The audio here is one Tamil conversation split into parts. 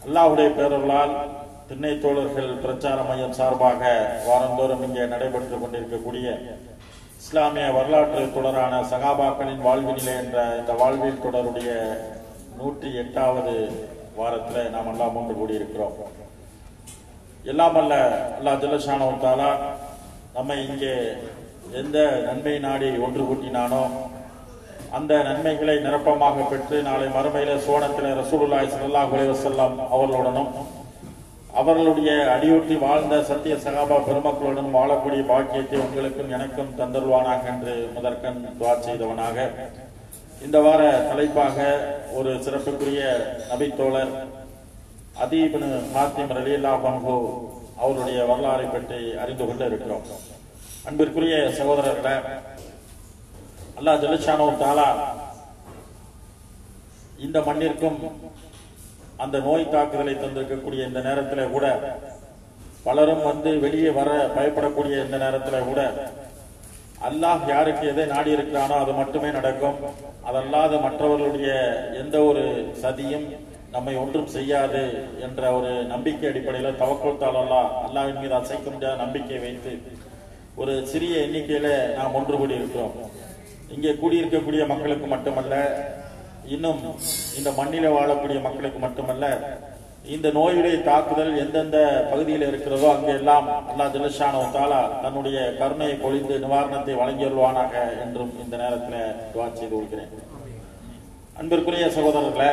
அல்லாஹ்வுடைய பேரர்களால் திண்ணை தோழர்கள் பிரச்சார மையம் சார்பாக வாரந்தோறும் இங்கே நடைபெற்றுக் கொண்டிருக்கக்கூடிய இஸ்லாமிய வரலாற்று தொடரான சகாபாக்களின் வாழ்வினிலே என்ற இந்த வாழ்வியல் தொடருடைய நூற்றி எட்டாவது வாரத்தில் நாம் எல்லாம் ஒன்று கூடியிருக்கிறோம் எல்லாம் அல்ல அல்லாஹ் ஜல்லஷானவன் தாலா நம்மை இங்கே எந்த நன்மை நாடி ஒன்று கூட்டினானோ அந்த நன்மைகளை நிரப்பமாக பெற்று நாளை மறுமையில சோனத்தில் ரசூலுல்லாஹி ஸல்லல்லாஹு அலைஹி வஸல்லம் அவர்களுடனும் அவர்களுடைய அடியொற்றி வாழ்ந்த சத்திய சகாபா பெருமக்களுடன் வாழக்கூடிய பாக்கியத்தை உங்களுக்கும் எனக்கும் தந்தருவானாக என்று முதற்கண் துவா செய்தவனாக இந்த வார தலைப்பாக ஒரு சிறப்புக்குரிய நபித்தோழர் அதீபனு ஹாத்திம் ரலியல்லா பன்ஹு அவருடைய வரலாறை பற்றி அறிந்து கொண்டு இருக்கிறோம் அன்பிற்குரிய சகோதரர்களே அல்லாஹ் ஜலிஷானோ தாலா இந்த மண்ணிற்கும் அந்த நோய் தாக்குதலை தந்திருக்கக்கூடிய இந்த நேரத்தில் கூட பலரும் வந்து வெளியே வர பயப்படக்கூடிய இந்த நேரத்தில் கூட அல்லாஹ் யாருக்கு எதை நாடி இருக்கிறானோ அது மட்டுமே நடக்கும் அதல்லாத மற்றவர்களுடைய எந்த ஒரு சதியும் நம்மை ஒன்றும் செய்யாது என்ற ஒரு நம்பிக்கை அடிப்படையில் தவக்கோத்தால் அல்லாஹ் அல்லாவின் மீது அசைக்க முடியாத நம்பிக்கை வைத்து ஒரு சிறிய எண்ணிக்கையில நாம் ஒன்று கூடி இருக்கிறோம் இங்கே கூடியிருக்கக்கூடிய மக்களுக்கு மட்டுமல்ல இன்னும் இந்த மண்ணில வாழக்கூடிய மக்களுக்கு மட்டுமல்ல இந்த நோயுடைய தாக்குதல் எந்தெந்த பகுதியில் இருக்கிறதோ அங்கெல்லாம் அல்லாஹ் ஜலஷானோ தாலா தன்னுடைய கருணையை பொழிந்து நிவாரணத்தை வழங்கியுள்வானாக என்றும் இந்த நேரத்தில் துவா செய்து கொள்கிறேன் அன்பிற்குரிய சகோதரர்களே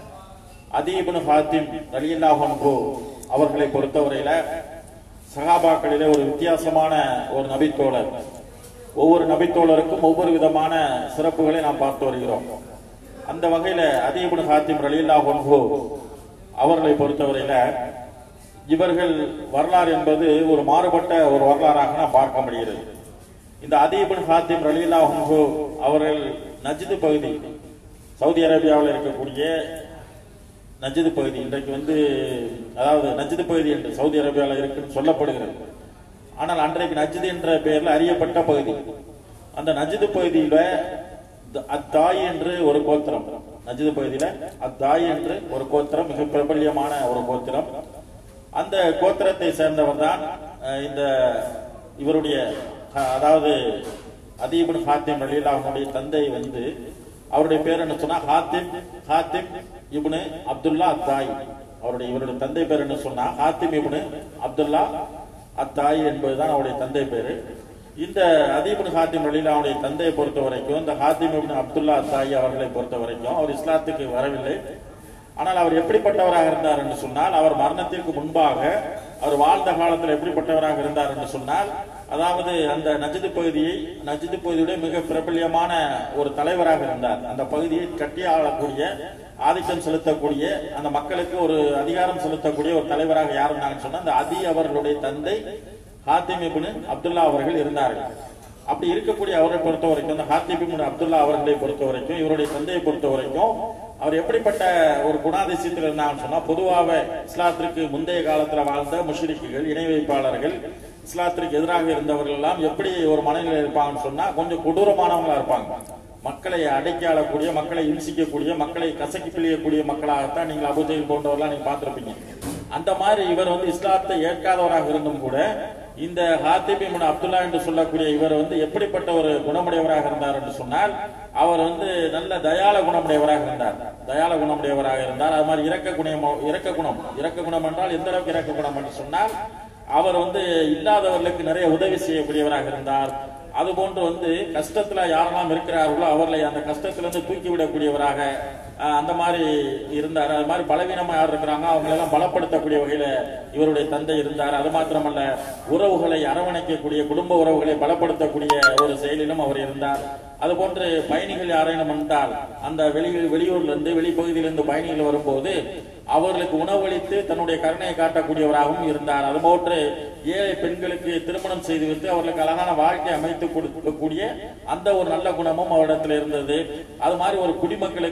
அதீபனு ஹாத்திம் ரலியல்லாஹு அவர்களை பொறுத்தவரையில சகாபாக்களிலே ஒரு வித்தியாசமான ஒரு நபித்தோழர் ஒவ்வொரு நபித்தோழருக்கும் ஒவ்வொரு விதமான சிறப்புகளை நாம் பார்த்து வருகிறோம் அந்த வகையில அதீபுன் ஹாத்திம் ரலியல்லாஹு அவர்களை பொறுத்தவரையில இவர்கள் வரலாறு என்பது ஒரு மாறுபட்ட ஒரு வரலாறாக நாம் பார்க்க முடிகிறது இந்த அதீபுன் ஹாத்திம் ரலியல்லாஹு அவர்கள் நஜ்து பகுதி சவுதி அரேபியாவில் இருக்கக்கூடிய நஜ்து பகுதி இன்றைக்கு வந்து அதாவது நஜ்து பகுதி என்று சவுதி அரேபியாவில் இருக்குன்னு சொல்லப்படுகிறது ஆனால் அன்றைக்கு நஜ்து என்ற பெயரில் அறியப்பட்ட பகுதி அந்த நஜ்து பகுதியில அத்தாய் என்று ஒரு கோத்திரம் நஜ்து பகுதியில அத்தாய் என்று ஒரு கோத்திரம் மிக பிரபல்யமான ஒரு கோத்திரம் அந்த கோத்திரத்தை சேர்ந்தவர் தான் இந்த இவருடைய அஹ், அதாவது அதீபன் ஹாத்திம் அலிலா அவனுடைய தந்தை வந்து அவருடைய பேர் என்ன சொன்னா ஹாத்திம் ஹாத்திம் இப்னு அப்துல்லா அத்தாய் அவருடைய இவருடைய தந்தை பேர் என்ன சொன்னா ஹாத்திம் இப்னு அப்துல்லா அத்தாய் என்பதுதான் அவருடைய தந்தை பேரு இந்த அதீபன் ஹாத்திம் அலிலா அவருடைய தந்தையை பொறுத்த வரைக்கும் இந்த ஹாத்திம் இப்னு அப்துல்லா அத்தாய் அவர்களை பொறுத்த வரைக்கும் அவர் இஸ்லாத்துக்கு வரவில்லை ஆனால் அவர் எப்படிப்பட்டவராக இருந்தார் என்று சொன்னால் அவர் மரணத்திற்கு முன்பாக அவர் வாழ்ந்த காலத்தில் எப்படிப்பட்டவராக இருந்தார் என்று சொன்னால் அதாவது அந்த நஜிது பகுதியை நஜிது பகுதியுடைய மிக பிரபல்யமான ஒரு தலைவராக இருந்தார் அந்த பகுதியை கட்டி ஆளக்கூடிய ஆதிக்கம் செலுத்தக்கூடிய அந்த மக்களுக்கு ஒரு அதிகாரம் செலுத்தக்கூடிய ஒரு தலைவராக யார் இருந்தாங்கன்னு சொன்னா அந்த அதி அவர்களுடைய தந்தை ஹாத்திம் இப்னு அப்துல்லா அவர்கள் இருந்தார்கள் அப்படி இருக்கக்கூடிய அவரை பொறுத்த வரைக்கும் அந்த ஹாத்திப் இப்னு அப்துல்லா அவர்களை பொறுத்த வரைக்கும் இவருடைய தந்தையை பொறுத்த வரைக்கும் அவர் எப்படிப்பட்ட ஒரு குணாதிசயத்தில் இருந்தாங்கன்னு சொன்னா பொதுவாக இஸ்லாத்திற்கு முந்தைய காலத்துல வாழ்ந்த முஷ்ரிக்குகள் இணை வைப்பாளர்கள் இஸ்லாத்திற்கு எதிராக இருந்தவர்கள் எல்லாம் எப்படி ஒரு மனநிலை இருப்பாங்கன்னு சொன்னா கொஞ்சம் கொடூரமானவங்களா இருப்பாங்க மக்களை அடக்கி ஆளக்கூடிய மக்களை இம்சிக்கக்கூடிய மக்களை கசக்கி பிழியக்கூடிய மக்களாகத்தான் நீங்கள் அபுஜெயில் போன்றவர்களாம் நீங்க பார்த்திருப்பீங்க அந்த மாதிரி இவர் வந்து இஸ்லாத்தை ஏற்காதவராக இருந்தும் கூட இந்த ஹாத்திப் இப்னு அப்துல்லா என்று சொல்லக்கூடிய இவர் வந்து எப்படிப்பட்ட ஒரு குணமுடையவராக இருந்தார் என்று சொன்னால் அவர் வந்து நல்ல தயால குணமுடையவராக இருந்தார் தயால குணமுடையவராக இருந்தார் அது மாதிரி இரக்க குணம் இரக்க குணம் இரக்க குணம் என்றால் எந்த அளவுக்கு இரக்க குணம் என்று சொன்னால் அவர் வந்து இல்லாதவர்களுக்கு நிறைய உதவி செய்யக்கூடியவராக இருந்தார் அதுபோன்று வந்து கஷ்டத்துல யாரெல்லாம் இருக்கிறார்களோ அவர்களை அந்த கஷ்டத்திலிருந்து தூக்கி விடக்கூடியவராக அஹ், அந்த மாதிரி இருந்தார் அது மாதிரி பலவீனமா யார் இருக்கிறாங்க அவங்களெல்லாம் பலப்படுத்தக்கூடிய வகையில இவருடைய தந்தை இருந்தார் அது மாத்திரமல்ல உறவுகளை அரவணைக்கக்கூடிய குடும்ப உறவுகளை பலப்படுத்தக்கூடிய ஒரு செயலிலும் அவர் இருந்தார் அதுபோன்று பயணிகள் யாரேனும் வந்தால் அந்த வெளியில் வெளியூர்ல இருந்து வெளிப்பகுதியிலிருந்து பயணிகள் வரும்போது அவர்களுக்கு உணவளித்து தன்னுடைய கருணையை காட்டக்கூடியவராகவும் இருந்தார் அதுபோன்று ஏழை பெண்களுக்கு திருமணம் செய்து வைத்து அவர்களுக்கு அழகான வாழ்க்கை அமைத்து கொடுக்கக்கூடிய அந்த ஒரு நல்ல குணமும் அவரிடத்தில் இருந்தது அது மாதிரி ஒரு குடிமக்களுக்கு அவர்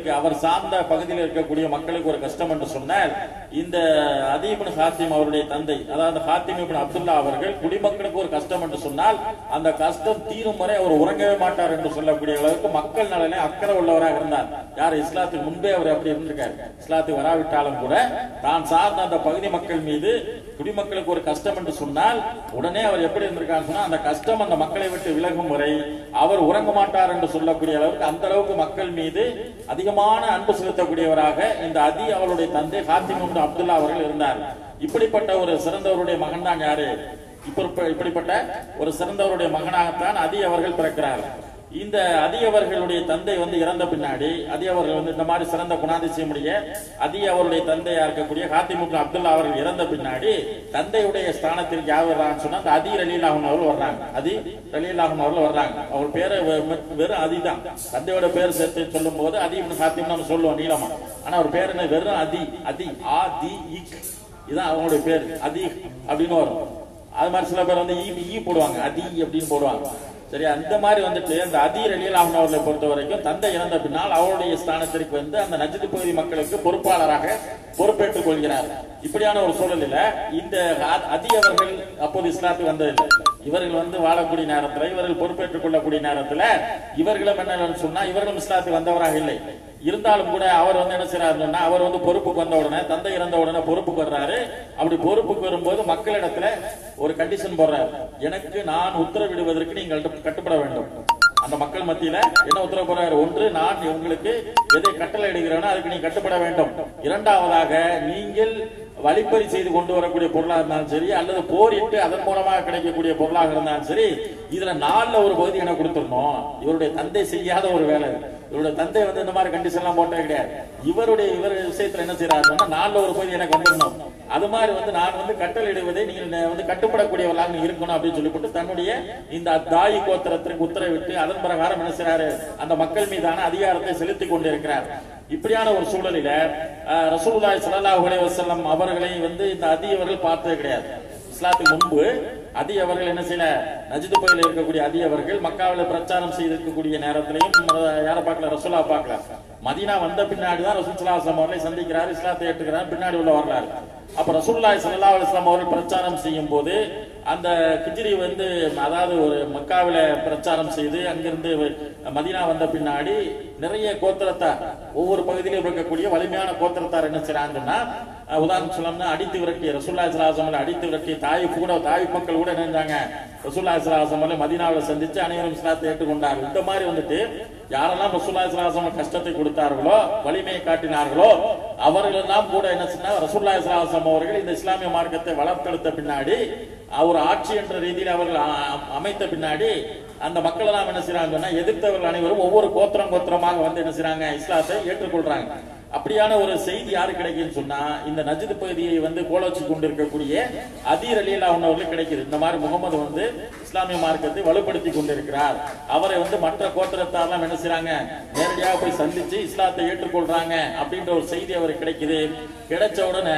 சார்ந்த பகுதியில் இருக்கக்கூடிய மக்களுக்கு ஒரு கஷ்டம் என்று சொன்னால் இந்த அதீபன் ஹாத்திம் அவருடைய தந்தை அதாவது ஹாத்திம் இப்னு அப்துல்லா அவர்கள் குடிமக்களுக்கு ஒரு கஷ்டம் என்று சொன்னால் அந்த கஷ்டம் தீரும் வரை அவர் உறங்கவே மாட்டார் என்று சொல்லக்கூடிய அளவுக்கு மக்கள் நலனே அக்கறை உள்ளவராக இருந்தார் யார் இஸ்லாத்துக்கு முன்பே அவர் அப்படி இருந்திருக்கார் இஸ்லாத்துக்கு வராவிட்டாலும் கூட தான் சார்ந்த அந்த பகுதி மக்கள் மீது குடிமக்களுக்கு ஒரு கஷ்டம் என்று சொன்னால் உடனே அவர் எப்படி இருந்திருக்காரு சொன்னா அந்த கஷ்டம் அந்த மக்களை விட்டு விலகும் வரை அவர் உறங்க மாட்டார் என்று சொல்லக்கூடிய அளவுக்கு அந்த அளவுக்கு மக்கள் மீது அதிகமான அன்பு செலுத்தக்கூடியவராக இந்த அதி அவருடைய தந்தை ஹாத்திம் இப்னு அப்துல்லா அவர்கள் இருந்தார் இப்படிப்பட்ட ஒரு சிறந்தவருடைய மகன் தான் யாரு இப்ப- இப்படிப்பட்ட ஒரு சிறந்தவருடைய மகனாகத்தான் அதி அவர்கள் பிறக்கிறார் இந்த அதி அவர்களுடைய தந்தை வந்து இறந்த பின்னாடி அதி அவர்கள் வந்து இந்த மாதிரி சிறந்த குணாதிசயமுடைய அதி அவருடைய தந்தையா இருக்கக்கூடிய ஹாத்திமுக்கு அப்துல்லா அவர்கள் இறந்த பின்னாடி தந்தையுடைய ஸ்தானத்திற்கு யார் வர்றாங்கன்னு சொன்னா அந்த அதி ரலீலாஹன் அவர்கள் வர்றாங்க அதி ரலீலாஹன் அவர்கள் வர்றாங்க அவர் பேரை வெ- வெறும் அதி தான் தந்தையோட பேர் சேர்த்து சொல்லும் போது அதி இப்னு ஹாத்திம் நம்ம சொல்லுவோம் நீளமா ஆனா அவர் பேர் என்ன வெறும் அதி அதி ஆ தி இக் இதான் அவங்களுடைய பேர் அதி அப்படின்னு வரும் அது மாதிரி சில பேர் வந்து ஈ ஈ போடுவாங்க அதி அப்படின்னு போடுவாங்க சரி அந்த மாதிரி வந்துட்டு அந்த அதீர் அலியலாஹன் அவர்களை பொறுத்த வரைக்கும் தந்தை இறந்த பின்னால் அவருடைய ஸ்தானத்திற்கு வந்து அந்த நஜித் பகுதி மக்களுக்கு பொறுப்பாளராக பொறுப்பேற்றுக் கொள்கிறார் இப்படியான ஒரு சூழலில் இந்த அ- அதி அவர்கள் அப்போது இஸ்லாத்துக்கு வந்ததில்லை இவர்கள் வந்து வாழக்கூடிய நேரத்துல இவர்கள் பொறுப்பேற்றுக் கொள்ளக்கூடிய நேரத்துல இவர்களும் என்ன சொன்னா இவர்களும் இஸ்லாத்துக்கு வந்தவராக இல்லை இருந்தாலும் கூட அவர் வந்து என்ன செய்யறாருன்னா அவர் வந்து பொறுப்புக்கு வந்த உடனே தந்தை இறந்த உடனே பொறுப்புக்கு வர்றாரு அப்படி பொறுப்புக்கு வரும்போது மக்களிடத்துல ஒரு கண்டிஷன் போடுறாரு எனக்கு நான் உத்தரவிடுவதற்கு நீங்கள் கட்டுப்பட வேண்டும் அந்த மக்கள் மத்தியில என்ன உத்தரவு போறாரு ஒன்று நான் உங்களுக்கு எதை கட்டளை இடுகிறேனோ அதுக்கு நீ கட்டுப்பட வேண்டும் இரண்டாவதாக நீங்கள் வழிப்பறி செய்து கொண்டு வரக்கூடிய பொருளாக இருந்தாலும் சரி அல்லது போரிட்டு அதன் மூலமாக கிடைக்கக்கூடிய பொருளாக இருந்தாலும் சரி இதுல நாலுல ஒரு பகுதி எனக்கு கொடுத்துடணும் இவருடைய தந்தை செய்யாத ஒரு வேலை இது. இவருடைய தந்தை வந்து இந்த மாதிரி கண்டிஷன் எல்லாம் போட்டே கிடையாது இவருடைய இவர் விஷயத்துல என்ன செய்யறாருன்னா நாலுல ஒரு பகுதி எனக்கு வந்துடணும் அது மாதிரி வந்து நான் வந்து கட்டளையிடுவதை நீங்கள் ந- வந்து கட்டுப்படக்கூடியவர்களாக நீ இருக்கணும் அப்படின்னு சொல்லிவிட்டு தன்னுடைய இந்த தாயி கோத்திரத்திற்கு உத்தரவிட்டு அதன் பிரகாரம் என்ன செய்றாரு அந்த மக்கள் மீதான அதிகாரத்தை செலுத்திக் கொண்டிருக்கிறார் இப்படியான ஒரு சூழலில அஹ், ரசூலுல்லாஹி ஸல்லல்லாஹு அலைஹி வஸல்லம் அவர்களை வந்து இந்த அதி அவர்கள் பார்த்தது கிடையாது இஸ்லாத்துக்கு முன்பு அதி அவர்கள் என்ன செய்யல நஜிது பகுதியில் இருக்கக்கூடிய அதி அவர்கள் மக்காவில் பிரச்சாரம் செய்திருக்கக்கூடிய நேரத்திலையும் ம- யாரை பார்க்கல ரசூலா பார்க்கல மதீனா வந்த பின்னாடி தான் ரசூல் சலாஹம் அவர்களை சந்திக்கிறார் இஸ்லாத்தை ஏற்றுக்கிறார் பின்னாடி உள்ள வரலாறு அப்ப ரசூலுல்லாஹி ஸல்லல்லாஹு அலைஹி வஸல்லம் அவர்கள் பிரச்சாரம் செய்யும் போது அந்த கிஜ்ரி வந்து அதாவது ஒரு மக்காவில பிரச்சாரம் செய்து அங்கிருந்து மதீனா வந்த பின்னாடி நிறைய கோத்திரத்தார் ஒவ்வொரு பகுதியிலும் இருக்கக்கூடிய வலிமையான கோத்திரத்தார் என்ன செய்றாங்கன்னா அஹ் உதாரணம் சொல்லணும்னா அடித்து விரட்டி ரசூல்லா இஸ்லாசம் அடித்து விரட்டி தாய் கூட தாய் மக்கள் கூட என்ன செஞ்சாங்க ரசூல்லா இஸ்லாசம் மதீனாவில் சந்திச்சு அனைவரும் இஸ்லாத்தை ஏற்றுக்கொண்டார்கள் இந்த மாதிரி வந்துட்டு யாரெல்லாம் ரசூல்லா இஸ்லாசம் கஷ்டத்தை கொடுத்தார்களோ வலிமையை காட்டினார்களோ அவர்கள் எல்லாம் கூட என்ன சொன்னா ரசூல்லா இஸ்லாசம் அவர்கள் இந்த இஸ்லாமிய மார்க்கத்தை வளர்த்தெடுத்த பின்னாடி அவர் ஆட்சி என்ற ரீதியில் அவர்கள் அ- அமைத்த பின்னாடி அந்த மக்கள் எல்லாம் என்ன செய்றாங்கன்னா எதிர்த்தவர்கள் அனைவரும் ஒவ்வொரு கோத்திரம் கோத்திரமாக வந்து என்ன செய்றாங்க இஸ்லாத்தை ஏற்றுக்கொள்றாங்க அப்படியான ஒரு செய்தி யாரு கிடைக்குன்னு சொன்னா இந்த நஜித் பகுதியை வந்து கோலோச்சி கொண்டிருக்கக்கூடிய அதீர் அலியலா அவர்களுக்கு கிடைக்குது இந்த மாதிரி முகமது வந்து இஸ்லாமிய மார்க்கத்தை வலுப்படுத்தி கொண்டிருக்கிறார் அவரை வந்து மற்ற கோத்திரத்தாரெல்லாம் என்ன செய்றாங்க நேரடியாக போய் சந்திச்சு இஸ்லாத்தை ஏற்றுக்கொள்றாங்க அப்படின்ற ஒரு செய்தி அவருக்கு கிடைக்குது கிடைச்ச உடனே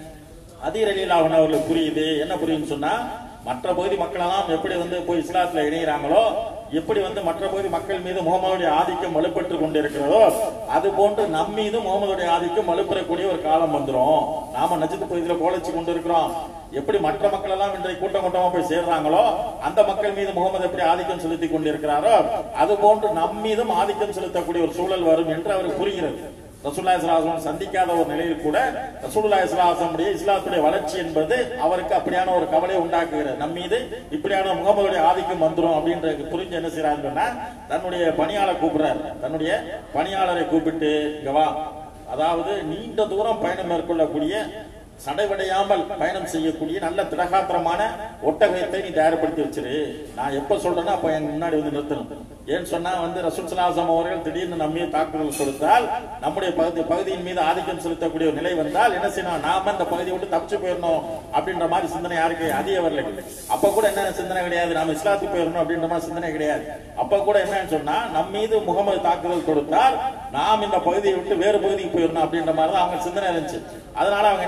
அதீர் அலிலாஹன் அவர்களுக்கு புரியுது என்ன புரியுதுன்னு சொன்னா மற்ற பகுதி மக்களெல்லாம் எப்படி வந்து போய் இஸ்லாத்துல இணைகிறாங்களோ எப்படி வந்து மற்ற பகுதி மக்கள் மீது முகமதுடைய ஆதிக்கம் வலுப்பெற்று கொண்டிருக்கிறதோ அது போன்று நம் மீது முகமதுடைய ஆதிக்கம் வலுப்பெறக்கூடிய ஒரு காலம் வந்துரும் நாம நஜித் பகுதியில கோலச்சு கொண்டிருக்கிறோம் எப்படி மற்ற மக்கள் எல்லாம் இன்றைக்கு கூட்டம் கூட்டமா போய் சேர்றாங்களோ அந்த மக்கள் மீது முகமது எப்படி ஆதிக்கம் செலுத்தி கொண்டிருக்கிறாரோ அது போன்று நம் மீதும் ஆதிக்கம் செலுத்தக்கூடிய ஒரு சூழல் வரும் என்று அவருக்கு புரிகிறது ரசூல்லா இஸ்லாசம் சந்திக்காத ஒரு நிலையில் கூட ரசூல்லா இஸ்லாசமுடைய இஸ்லாத்துடைய வளர்ச்சி என்பது அவருக்கு அப்படியான ஒரு கவலை உண்டாக்குகிறது நம் மீது இப்படியான முகமதுடைய ஆதிக்கம் வந்துரும் அப்படின்ற புரிஞ்சு என்ன செய்யறாருன்னா தன்னுடைய பணியாளர் கூப்பிடுறாரு தன்னுடைய பணியாளரை கூப்பிட்டு இங்க வா அதாவது நீண்ட தூரம் பயணம் மேற்கொள்ளக்கூடிய சடைவடையாமல் பயணம் செய்யக்கூடிய நல்ல திடகாத்திரமான ஒட்டகத்தை நீ தயார்படுத்தி வச்சிரு நான் எப்ப சொல்றேனோ அப்ப என் முன்னாடி வந்து நிறுத்தணும் ஏன்னு சொன்னா வந்து ரசூல் சலாசம் அவர்கள் திடீர்னு நம்ம மீது தாக்குதல் கொடுத்தால் நம்முடைய பகுதி பகுதியின் மீது ஆதிக்கம் செலுத்தக்கூடிய ஒரு நிலை வந்தால் என்ன செய்யணும் நாம இந்த பகுதியை விட்டு தப்பிச்சு போயிடணும் அப்படின்ற மாதிரி சிந்தனை யாருக்கு அதிகவர்களுக்கு அப்ப கூட என்ன சிந்தனை கிடையாது நாம இஸ்லாத்துக்கு போயிடணும் அப்படின்ற மாதிரி சிந்தனை கிடையாது அப்ப கூட என்னன்னு சொன்னா நம் மீது முகமது தாக்குதல் கொடுத்தால் நாம் இந்த பகுதியை விட்டு வேறு பகுதிக்கு போயிடணும் அப்படின்ற மாதிரி தான் அவங்க சிந்தனை இருந்துச்சு அதனால அவங்க என்ன செஞ்சாங்க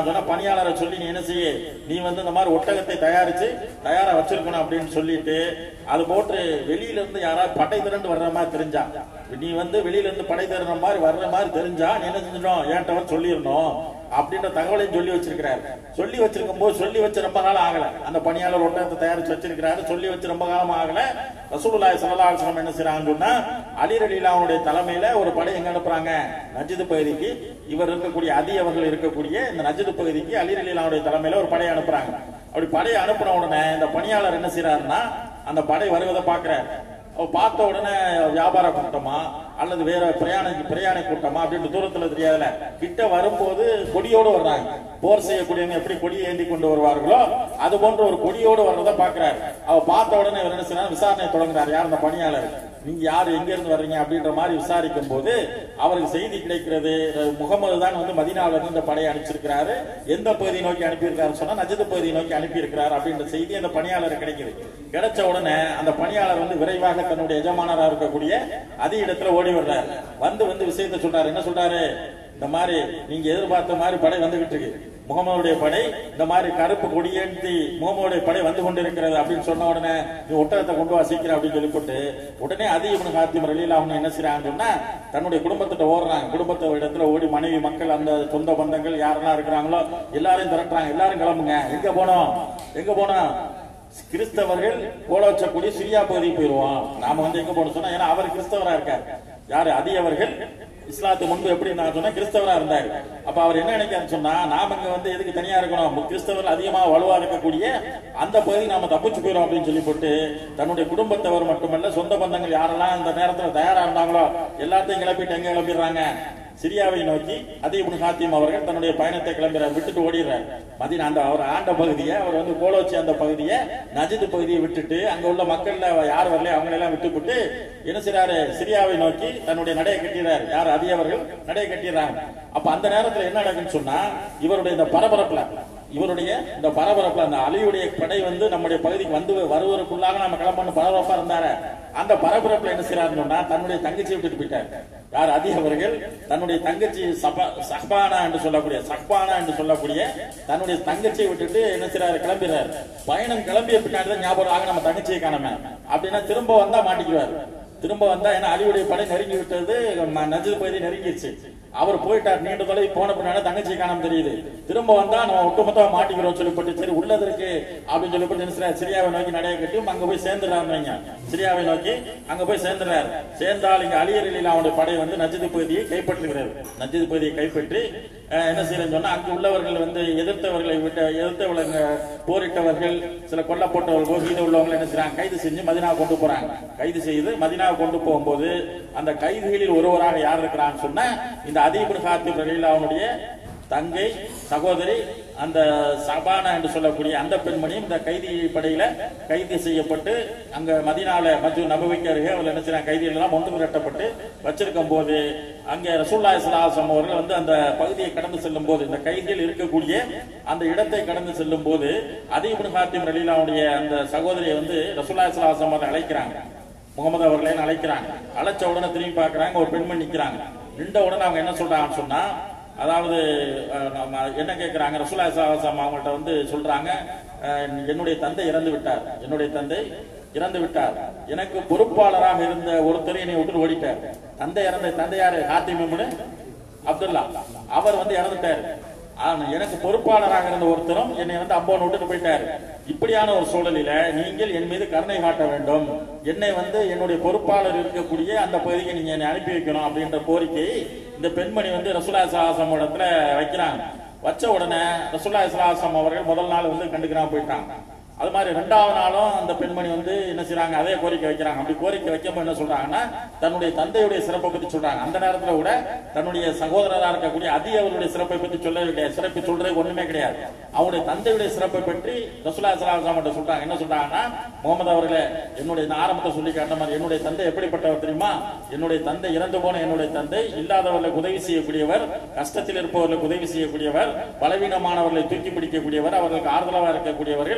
சொன்னாங்க சொன்னா பணியாளரை சொல்லி நீ என்ன செய்ய நீ வந்து இந்த மாதிரி ஒட்டகத்தை தயாரிச்சு தயாரா வச்சிருக்கணும் அப்படின்னு சொல்லிட்டு அது போட்டு வெளியில இருந்து யாராவது படை திரண்டு வர்ற மாதிரி தெரிஞ்சா நீ வந்து வெளியில இருந்து படை திரண்ட மாதிரி வர்ற மாதிரி தெரிஞ்சா நீ என்ன செஞ்சிடும் ஏன்ட்ட வந்து சொல்லிடணும் அப்படின்ற தகவலையும் சொல்லி வச்சிருக்கிறார் சொல்லி வச்சிருக்கும் போது சொல்லி வச்சு ரொம்ப காலம் ஆகல அந்த பணியாளர் ஒட்டகத்தை தயாரிச்சு வச்சிருக்கிறாரு சொல்லி வச்சு ரொம்ப காலம் ஆகல ரசூலுல்லாஹி ஸல்லல்லாஹு அலைஹி வஸல்லம் என்ன செய்றாங்கன்னு சொன்னா அலி ரலியல்லாஹுடைய தலைமையில ஒரு படை எங்க அனுப்புறாங்க நஜ்து பகுதிக்கு இவர் இருக்கக்கூடிய அதி அவர்கள் இருக்கக்கூடிய இந்த நஜ்து பகுதிக்கு அலி ரலியல்லாஹுடைய தலைமையில ஒரு படையை அனுப்புறாங்க அப்படி படையை அனுப்புன உடனே இந்த பணியாளர் என்ன செய்றாருன்னா அந்த படை வருவதை பார்க்கிறார் அவர் பார்த்த உடனே வியாபார கூட்டமா அல்லது வேற பிரயாண பிரயாண கூட்டமா அப்படின்னு தூரத்துல தெரியாதுல கிட்ட வரும்போது கொடியோடு வர்றாங்க போர் செய்யக்கூடியவங்க எப்படி கொடியை ஏந்தி கொண்டு வருவார்களோ அது போன்ற ஒரு கொடியோடு வர்றதை பாக்குறாரு அவர் பார்த்த உடனே இவர் என்ன செய்யறாரு விசாரணை தொடங்குறாரு யார் அந்த பணியாளர் நீங்க யாரு எங்க இருந்து வர்றீங்க அப்படின்ற மாதிரி விசாரிக்கும் போது அவருக்கு செய்தி கிடைக்கிறது முகமது தான் வந்து மதினாவில இருந்து இந்த படையை அனுப்பிச்சிருக்கிறாரு எந்த பகுதியை நோக்கி அனுப்பியிருக்காரு சொன்னா நஜது பகுதியை நோக்கி அனுப்பியிருக்கிறார் அப்படின்ற செய்தி அந்த பணியாளர் கிடைக்குது கிடைச்ச உடனே அந்த பணியாளர் வந்து விரைவாக தன்னுடைய எஜமானரா இருக்கக்கூடிய அதி இடத்துல ஓடி வர்றாரு வந்து வந்து விஷயத்தை சொல்றாரு என்ன சொல்றாரு இந்த மாதிரி நீங்க எதிர்பார்த்த மாதிரி படை வந்துகிட்டு இருக்கு முகமதுடைய படை இந்த மாதிரி கருப்பு கொடியேந்தி முகமதுடைய படை வந்து கொண்டிருக்கிறது அப்படின்னு சொன்ன உடனே நீ ஒட்டகத்தை கொண்டு வா சீக்கிரம் அப்படின்னு சொல்லி போட்டு உடனே அதிகமனு காத்தியம் ரலீலா அவங்க என்ன செய்யறாங்கன்னு சொன்னா தன்னுடைய குடும்பத்திட்ட ஓடுறாங்க குடும்பத்தை இடத்துல ஓடி மனைவி மக்கள் அந்த சொந்த பந்தங்கள் யாரெல்லாம் இருக்கிறாங்களோ எல்லாரையும் திரட்டுறாங்க எல்லாரும் கிளம்புங்க எங்க போனோம் எங்க போனோம் கிறிஸ்தவர்கள் கோல வச்சக்கூடிய சிரியா பகுதிக்கு போயிருவோம் நாம வந்து எங்க போனோம் சொன்னா ஏன்னா அவர் கிறிஸ்தவரா இருக்கார் யாரு அதி அவர்கள் இஸ்லாத்துக்கு முன்பு எப்படி நான் சொன்னா கிறிஸ்தவரா இருந்தாரு அப்ப அவர் என்ன நினைக்கிறாரு சொன்னா நாம இங்க வந்து எதுக்கு தனியா இருக்கணும் கிறிஸ்தவர்கள் அதிகமா வலுவா இருக்கக்கூடிய அந்த பகுதி நாம தப்பிச்சு போயிடும் அப்படின்னு சொல்லி போட்டு தன்னுடைய குடும்பத்தவர் மட்டுமல்ல சொந்த பந்தங்கள் யாரெல்லாம் அந்த நேரத்துல தயாரா இருந்தாங்களோ எல்லாத்தையும் கிளப்பிட்டு எங்க கிளம்பிடுறாங்க சிரியாவை நோக்கி அதீபுன் ஹாத்திம் அவர்கள் தன்னுடைய பயணத்தை கிளம்புறார் விட்டுட்டு ஓடிடுறார் மதினா அந்த அவர் ஆண்ட பகுதியை அவர் வந்து கோலோச்சி அந்த பகுதியை நஜித் பகுதியை விட்டுட்டு அங்க உள்ள மக்கள்ல யார் வரலையோ அவங்களை எல்லாம் விட்டுவிட்டு என்ன செய்றாரு சிரியாவை நோக்கி தன்னுடைய நடையை கட்டிடுறாரு யார் அதியவர்கள் நடையை கட்டிடுறாங்க அப்ப அந்த நேரத்துல என்ன நடக்குன்னு சொன்னா இவருடைய இந்த பரபரப்புல இவருடைய இந்த பரபரப்புல அந்த அலியுடைய படை வந்து நம்முடைய பகுதிக்கு வந்து வருவதற்குள்ளாக நம்ம கிளம்பணும் பரபரப்பா இருந்தாரு அந்த பரபரப்புல என்ன செய்யறாருன்னு சொன்னா தன்னுடைய தங்கச்சியை விட்டுட்டு போயிட்டார் யார் அதி அவர்கள் தன்னுடைய தங்கச்சி சபா சஹ்பானா என்று சொல்லக்கூடிய சஹ்பானா என்று சொல்லக்கூடிய தன்னுடைய தங்கச்சியை விட்டுட்டு என்ன செய்யறாரு கிளம்பிடுறாரு பயணம் கிளம்பிய பின்னாடி தான் ஞாபகம் ஆக நம்ம தங்கச்சியை காணாம அப்படின்னா திரும்ப வந்தா மாட்டிக்குவார் திரும்ப வந்தா ஏன்னா அலியுடைய படை நெருங்கி விட்டது ம- நஜ்து பகுதி நெருங்கிருச்சு அவர் போயிட்டார் நீண்ட தொலைவு போன பின்னாடி தங்கச்சி காணாம தெரியுது திரும்ப வந்தா நம்ம ஒட்டுமொத்தமா மாட்டிக்கிறோம் சொல்லிப்பட்டு சரி உள்ளது இருக்கு அப்படின்னு சொல்லிப்பட்டு என்ன செய்றாரு? சிரியாவை நோக்கி நடைய கட்டி அங்க போய் சேர்ந்துடுறாங்க சிரியாவை நோக்கி அங்க போய் சேர்ந்துறாரு சேர்ந்தால் இங்க அலியரில் அவனுடைய படை வந்து நஜ்து பகுதியை கைப்பற்றுகிறது நஜ்து பகுதியை கைப்பற்றி அஹ், என்ன செய்யறேன்னு சொன்னா அங்கு உள்ளவர்கள் வந்து எதிர்த்தவர்களை விட்டு எதிர்த்தவங்க போரிட்டவர்கள் சில கொல்லப்பட்டவர்கள் மீது உள்ளவங்க என்ன செய்றாங்க கைது செஞ்சு மதினா கொண்டு போறாங்க கைது செய்து மதினா கொண்டு போகும்போது அந்த கைதிகளில் ஒருவராக யார் இருக்கிறான்னு சொன்னா இந்த அதீபுல் ஹாத்திப் ரலீலாவுடைய தங்கை சகோதரி அந்த சபானா என்று சொல்லக்கூடிய அந்த பெண்மணியும் இந்த கைதி படையில கைது செய்யப்பட்டு அங்க மதினால மஜு நபவிக்கு அருகே அவர்கள் என்ன செய்றாங்க கைதிகள் எல்லாம் ஒன்று திரட்டப்பட்டு வச்சிருக்கும் போது அங்கே ரசூல்லா இஸ்லாசம் அவர்கள் வந்து அந்த பகுதியை கடந்து செல்லும் போது இந்த கைதிகள் இருக்கக்கூடிய அந்த இடத்தை கடந்து செல்லும் போது அதீபுன் ஹாத்திம் ரலீலாவுடைய அந்த சகோதரியை வந்து ரசூல்லா இஸ்லாசம் அவர்கள் அழைக்கிறாங்க முகமது அவர்களே அழைக்கிறாங்க அழைச்ச உடனே திரும்பி பார்க்கறாங்க ஒரு பெண்மணி நிக்கிறாங்க நின்ற உடனே அவங்க என்ன சொல்றாங்கன்னு சொன்னா அதாவது அஹ், நம்ம என்ன கேட்கிறாங்க ரசூலா சாசம் அவங்கள்ட்ட வந்து சொல்றாங்க அஹ், என்னுடைய தந்தை இறந்து விட்டார் என்னுடைய தந்தை இறந்து விட்டார் எனக்கு பொறுப்பாளராக இருந்த ஒருத்தர் என்னை விட்டு ஓடிட்டார் தந்தை இறந்த தந்தையாரு ஹாத்திமிமுனு அப்துல்லா அவர் வந்து இறந்துட்டார் ஆனா எனக்கு பொறுப்பாளராக இருந்த ஒருத்தரும் என்னை வந்து அம்போன் விட்டுட்டு போயிட்டாரு இப்படியான ஒரு சூழலில நீங்கள் என் மீது கருணை காட்ட வேண்டும் என்னை வந்து என்னுடைய பொறுப்பாளர் இருக்கக்கூடிய அந்த பகுதிக்கு நீங்க என்னை அனுப்பி வைக்கணும் அப்படின்ற கோரிக்கை இந்த பெண்மணி வந்து ரசூலா சலாசம் இடத்துல வைக்கிறாங்க வச்ச உடனே ரசூலா சலாசம் அவர்கள் முதல் நாள் வந்து கண்டுக்கிறாம போயிட்டாங்க அது மாதிரி ரெண்டாவது நாளும் அந்த பெண்மணி வந்து என்ன செய்றாங்க அதே கோரிக்கை வைக்கிறாங்க அப்படி கோரிக்கை வைக்கும்போது என்ன சொல்றாங்கன்னா தன்னுடைய தந்தையுடைய சிறப்பை பத்தி சொல்றாங்க அந்த நேரத்துல கூட தன்னுடைய சகோதரரா இருக்கக்கூடிய அதி அவருடைய சிறப்பை பத்தி சொல்லவே கிடையாது சிறப்பு சொல்றது ஒண்ணுமே கிடையாது அவருடைய தந்தையுடைய சிறப்பை பற்றி ரசூலா சலாஹம் சொல்றாங்க என்ன சொல்றாங்கன்னா முகமது அவர்களே என்னுடைய இந்த ஆரம்பத்தை சொல்லி காட்ட மாதிரி என்னுடைய தந்தை எப்படிப்பட்டவர் தெரியுமா என்னுடைய தந்தை இறந்து போன என்னுடைய தந்தை இல்லாதவர்களுக்கு உதவி செய்யக்கூடியவர் கஷ்டத்தில் இருப்பவர்களுக்கு உதவி செய்யக்கூடியவர் பலவீனமானவர்களை தூக்கி பிடிக்கக்கூடியவர் அவர்களுக்கு ஆறுதலாக இருக்கக்கூடியவர்கள் அது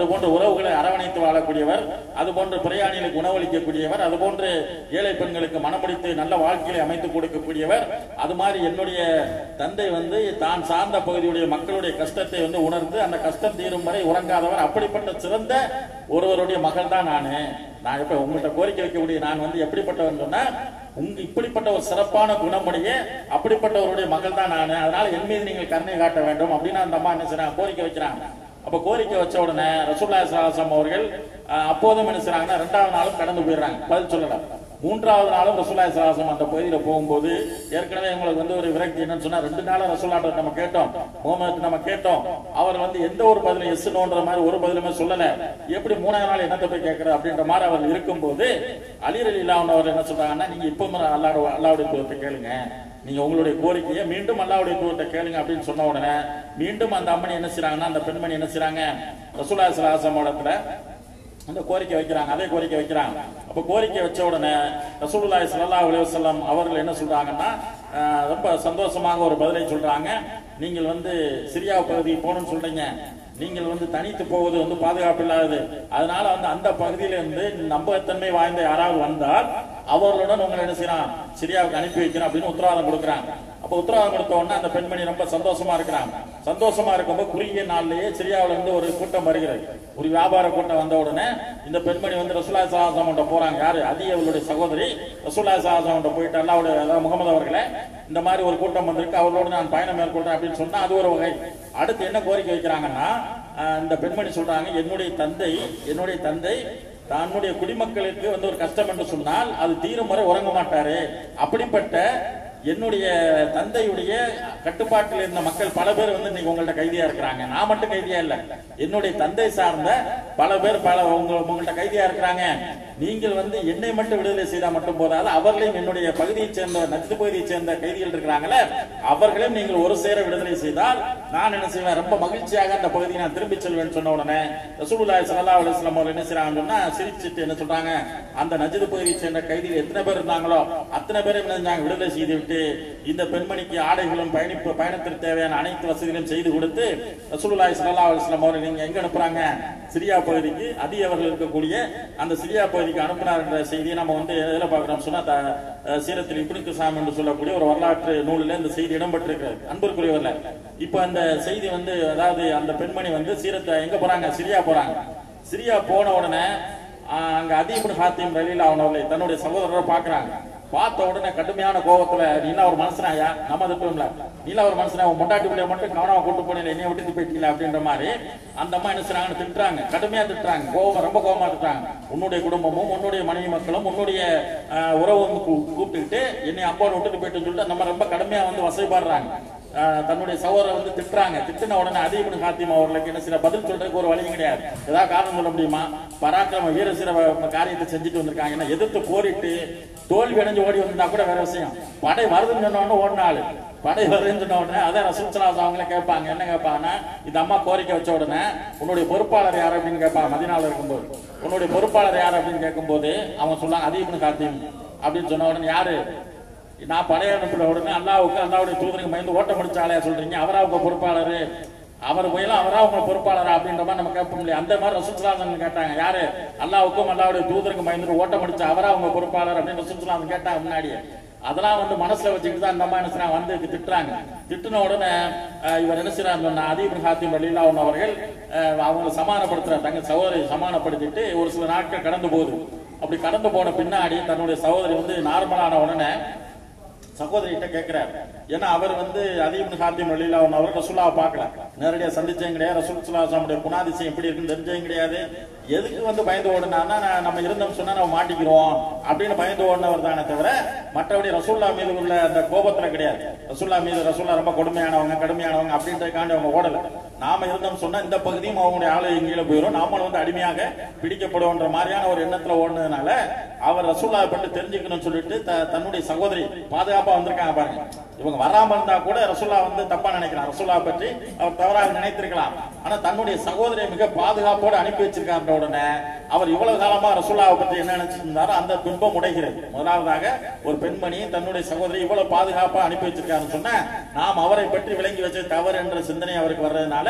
அது போன்ற உறவுகளை அரவணைத்து வாழக்கூடியவர் அது போன்ற பிரயாணிகளுக்கு உணவளிக்கக்கூடியவர் அது போன்று ஏழை பெண்களுக்கு மனமுடித்து நல்ல வாழ்க்கையை அமைத்து கொடுக்கக்கூடியவர் அது மாதிரி என்னுடைய தந்தை வந்து தான் சார்ந்த பகுதியுடைய மக்களுடைய கஷ்டத்தை வந்து உணர்ந்து அந்த கஷ்டம் தீரும் வரை உறங்காதவர் அப்படிப்பட்ட சிறந்த ஒருவருடைய மகள் தான் நானு நான் இப்ப உங்கள்கிட்ட கோரிக்கை வைக்கக்கூடிய நான் வந்து எப்படிப்பட்டவன் சொன்னா உங்க இப்படிப்பட்ட ஒரு சிறப்பான குணமுடைய அப்படிப்பட்டவருடைய மகள் தான் நான் அதனால என் மீது நீங்கள் கருணை காட்ட வேண்டும் அப்படின்னு அந்த அம்மா என்ன செய்றாங்க கோரிக்கை வைக்கிறாங்க அப்ப கோரிக்கை வச்ச உடனே ரசூல்லா சலாசம் அவர்கள் அஹ், அப்போதும் என்ன செய்றாங்கன்னா ரெண்டாவது நாளும் கடந்து போயிடுறாங்க பதில் சொல்லல மூன்றாவது நாளும் ரசூல்லா சலாசம் அந்த பகுதியில போகும்போது ஏற்கனவே எங்களுக்கு வந்து ஒரு விரக்தி என்னன்னு சொன்னா ரெண்டு நாளும் ரசூல்லாட்ட நம்ம கேட்டோம் முகமது நம்ம கேட்டோம் அவர் வந்து எந்த ஒரு பதிலும் எஸ் நோன்ற மாதிரி ஒரு பதிலுமே சொல்லல எப்படி மூணாவது நாள் என்னத்தை போய் கேட்கிற அப்படின்ற மாதிரி அவர் இருக்கும்போது அலி அலி அவர் என்ன சொல்றாங்கன்னா நீங்க இப்போ அல்லாட அல்லாவுடைய தூரத்தை கேளுங்க நீங்க உங்களுடைய கோரிக்கையை மீண்டும் அல்லாவுடைய தூரத்தை கேளுங்க அப்படின்னு சொன்ன உடனே மீண்டும் அந்த அம்மனி என்ன செய்றாங்கன்னா அந்த பெண்மணி என்ன செய்றாங்க ரசூலா சலாசம் இடத்துல அந்த கோரிக்கை வைக்கிறாங்க அதே கோரிக்கை வைக்கிறாங்க அப்ப கோரிக்கை வச்ச உடனே ரசூலுல்லாஹி ஸல்லல்லாஹு அலைஹி வஸல்லம் அவர்கள் என்ன சொல்றாங்கன்னா அஹ், ரொம்ப சந்தோஷமாக ஒரு பதிலை சொல்றாங்க நீங்கள் வந்து சிரியா பகுதிக்கு போகணும்னு சொல்றீங்க நீங்கள் வந்து தனித்து போவது வந்து பாதுகாப்பு இல்லாதது அதனால வந்து அந்த பகுதியில இருந்து நம்பகத்தன்மை வாய்ந்த யாராவது வந்தால் அவர்களுடன் உங்களை என்ன செய்யலாம் சிரியாவுக்கு அனுப்பி வைக்கிறோம் அப்படின்னு உத்தரவாதம் கொடுக்குறாங்க அப்ப உத்தரவாதம் கொடுத்த உடனே அந்த பெண்மணி ரொம்ப சந்தோஷமா இருக்கிறாங்க சந்தோஷமா இருக்கும்போது குறுகிய நாள்லயே சிரியாவுல இருந்து ஒரு கூட்டம் வருகிறது ஒரு வியாபார கூட்டம் வந்த உடனே இந்த பெண்மணி வந்து ரசூலா சலாசம் போறாங்க யாரு அதி அவளுடைய சகோதரி ரசூலா சலாசம் போயிட்டு அல்லாவுடைய அதாவது முகமது அவர்களே இந்த மாதிரி ஒரு கூட்டம் வந்திருக்கு அவர்களோடு நான் பயணம் மேற்கொள்றேன் அப்படின்னு சொன்னா அது ஒரு வகை அடுத்து என்ன கோரிக்கை வைக்கிறாங்கன்னா ஆஹ், இந்த பெண்மணி சொல்றாங்க என்னுடைய தந்தை என்னுடைய தந்தை தன்னுடைய குடிமக்களுக்கு வந்து ஒரு கஷ்டம் என்று சொன்னால் அது தீரும் வரை உறங்க மாட்டாரு அப்படிப்பட்ட என்னுடைய தந்தையுடைய கட்டுப்பாட்டில் இருந்த மக்கள் பல பேர் வந்து இன்னைக்கு உங்கள்ட்ட கைதியா இருக்கிறாங்க நான் மட்டும் கைதியா இல்ல என்னுடைய தந்தை சார்ந்த பல பேர் பல உங்க உங்கள்ட்ட கைதியா இருக்கிறாங்க நீங்கள் வந்து என்னை மட்டும் விடுதலை செய்தா மட்டும் போதாது அவர்களையும் என்னுடைய பகுதியைச் சேர்ந்த நச்சு பகுதியைச் சேர்ந்த கைதிகள் இருக்கிறாங்களே அவர்களையும் நீங்கள் ஒரு சேர விடுதலை செய்தால் நான் என்ன செய்வேன் ரொம்ப மகிழ்ச்சியாக அந்த பகுதியை நான் திரும்பி செல்வேன் சொன்ன உடனே ரசூலுல்லாஹி ஸல்லல்லாஹு அலைஹி வஸல்லம் அவர்கள் என்ன செய்றாங்கன்னு சொன்னா சிரிச்சிட்டு என்ன சொல்றாங்க அந்த நஜது பகுதியைச் சேர்ந்த கைதிகள் எத்தனை பேர் இருந்தாங்களோ அத்தனை பேரும் என்ன செஞ்சாங்க விடுதலை செய்து விட்டு இந்த பெண்மணிக்கு ஆடைகளும் பயணிப்பு பயணத்திற்கு தேவையான அனைத்து வசதிகளையும் செய்து கொடுத்து ரசூலுல்லாஹி ஸல்லல்லாஹு அலைஹி வஸல்லம் அவர்கள் நீங்க எங்க அனுப்புறாங்க சிரியா பகுதிக்கு அதி அவர்கள் இருக்கக்கூடிய அந்த சிரியா பகுதிக்கு அனுப்பினார் என்ற செய்தியை நம்ம வந்து எதில் பார்க்கிறோம் சொன்னா த- அஹ் சீரத்தில் இப்னு சாம் என்று சொல்லக்கூடிய ஒரு வரலாற்று நூலில் இந்த செய்தி இடம்பெற்றிருக்கிறது அன்பிற்குரியவர்ல இப்ப அந்த செய்தி வந்து அதாவது அந்த பெண்மணி வந்து சீரத்தை எங்க போறாங்க சிரியா போறாங்க சிரியா போன உடனே ஆஹ், அங்க அதீபுன் ஹாத்திம் ரலீலா அவனவர்களை தன்னுடைய சகோதரரை பாக்குறாங்க பார்த்த உடனே கடுமையான கோபத்துல நீலாம் ஒரு மனுஷனாயா நம்ம திட்டம்ல நீலாம் ஒரு மனுஷனா உன் மொண்டாட்டி பிள்ளைய மட்டும் கவனமா கூட்டு போனேன் என்னைய விட்டுட்டு போயிட்டீங்களா அப்படின்ற மாதிரி அந்த அம்மா என்ன செய்றாங்கன்னு திட்டுறாங்க கடுமையா திட்டுறாங்க கோபம் ரொம்ப கோபமா திட்டுறாங்க உன்னுடைய குடும்பமும் உன்னுடைய மனைவி மக்களும் உன்னுடைய ஆஹ், உறவும் கூ- கூப்பிட்டுக்கிட்டு என்னை அப்பாவை விட்டுட்டு போயிட்டு சொல்லிட்டு அந்த அம்மா ரொம்ப கடுமையா வந்து வசைப்படுறாங்க ஆஹ், தன்னுடைய சகோதரரை வந்து திட்டுறாங்க திட்டுன உடனே அதீபன் ஹாத்திம் அவர்களுக்கு என்ன சில பதில் சொல்றதுக்கு ஒரு வழியும் கிடையாது ஏதாவது காரணம் சொல்ல முடியுமா பராக்கிரம வீர சிற காரியத்தை செஞ்சுட்டு வந்திருக்காங்க ஏன்னா எதிர்த்து போரிட்டு தோல்வி அடைஞ்சு ஓடி வந்திருந்தா கூட வேற விஷயம் படை வருதுன்னு சொன்ன உடனே ஓடின ஆளு படை வருதுன்னு சொன்ன உடனே அதான் ரசூல் அவங்களே கேட்பாங்க என்ன கேட்பாங்கன்னா இந்த அம்மா கோரிக்கை வச்ச உடனே உன்னுடைய பொறுப்பாளர் யார் அப்படின்னு கேட்பாங்க மதினால இருக்கும்போது உன்னுடைய பொறுப்பாளர் யார் அப்படின்னு கேட்கும்போது அவங்க சொல்லுவாங்க அதீபன் காத்தியும் அப்படின்னு சொன்ன உடனே யாரு நான் படைய அனுப்பின உடனே அல்லாவுக்கு அல்லாவுடைய தூதருக்கு பயந்து ஓட்ட முடிச்சாலையா சொல்றீங்க அவரா உங்க பொறுப்பாளர் அவர் போயெல்லாம் அவரா உங்க பொறுப்பாளர் அப்படின்ற மாதிரி நம்ம கேட்போம் இல்லையா அந்த மாதிரி ரசூலுல்லாஹ் கேட்டாங்க யாரு அல்லாவுக்கும் அல்லாவுடைய தூதருக்கு பயந்து ஓட்ட முடிச்ச அவரா உங்க பொறுப்பாளர் அப்படின்னு ரசூலுல்லாஹ் கேட்டாங்க முன்னாடியே அதெல்லாம் வந்து மனசுல வச்சுக்கிட்டு தான் அந்த அம்மா என்ன செய்றாங்க வந்து திட்டுறாங்க திட்டுன உடனே அஹ், இவர் என்ன செய்யறாங்க அதீபன் ஹாத்திம் அலிலா அவர்கள் அஹ், அவங்களை சமாதானப்படுத்துற தங்க சகோதரி சமாதானப்படுத்திட்டு ஒரு சில நாட்கள் கடந்து போகுது அப்படி கடந்து போன பின்னாடி தன்னுடைய சகோதரி வந்து நார்மலான உடனே சகோதரிகிட்ட கேட்கிறார் ஏன்னா அவர் வந்து அதிகம் ஹாத்திம் வழியில அவர் ரசூலாவை பார்க்கல நேரடியா சந்திச்சதும் கிடையாது ரசூல் சுல்லாசனுடைய குணாதிசயம் எப்படி இருக்குன்னு தெரிஞ்சதும் கிடையாது எதுக்கு வந்து பயந்து ஓடுனான்னா நான் நம்ம இருந்தோம் சொன்னா நம்ம மாட்டிக்கிறோம் அப்படின்னு பயந்து ஓடினவர் தானே தவிர மற்றபடி ரசூல்லா மீது உள்ள அந்த கோபத்துல கிடையாது ரசூல்லா மீது ரசூல்லா ரொம்ப கொடுமையானவங்க கடுமையானவங்க அப்படின்றதுக்காண்டி அவங்க ஓடல நாம இருந்தோம் சொன்னா இந்த பகுதியும் அவங்களுடைய ஆளு கீழே போயிடும் நாமளும் வந்து அடிமையாக பிடிக்கப்படுவோன்ற மாதிரியான ஒரு எண்ணத்துல ஓடுனதுனால அவர் ரசூல்லா பற்றி தெரிஞ்சுக்கணும்னு சொல்லிட்டு த- தன்னுடைய சகோதரி பாதுகாப்பா வந்திருக்காங்க பாருங்க இவங்க வராம இருந்தா கூட ரசூல்லா வந்து தப்பா நினைக்கலாம் ரசூல்லா பற்றி அவர் தவறாக நினைத்திருக்கலாம் ஆனா தன்னுடைய சகோதரியை மிக பாதுகாப்போடு அனுப்பி வச்சிருக்காருன்ற உடனே அவர் இவ்வளவு காலமா ரசூல்லாவை பற்றி என்ன நினைச்சிருந்தாரோ அந்த துன்பம் உடைகிறது முதலாவதாக ஒரு பெண்மணி தன்னுடைய சகோதரி இவ்வளவு பாதுகாப்பா அனுப்பி வச்சிருக்காருன்னு சொன்னா நாம் அவரை பற்றி விளங்கி வச்ச தவறு என்ற சிந்தனை அவருக்கு வர்றதுனால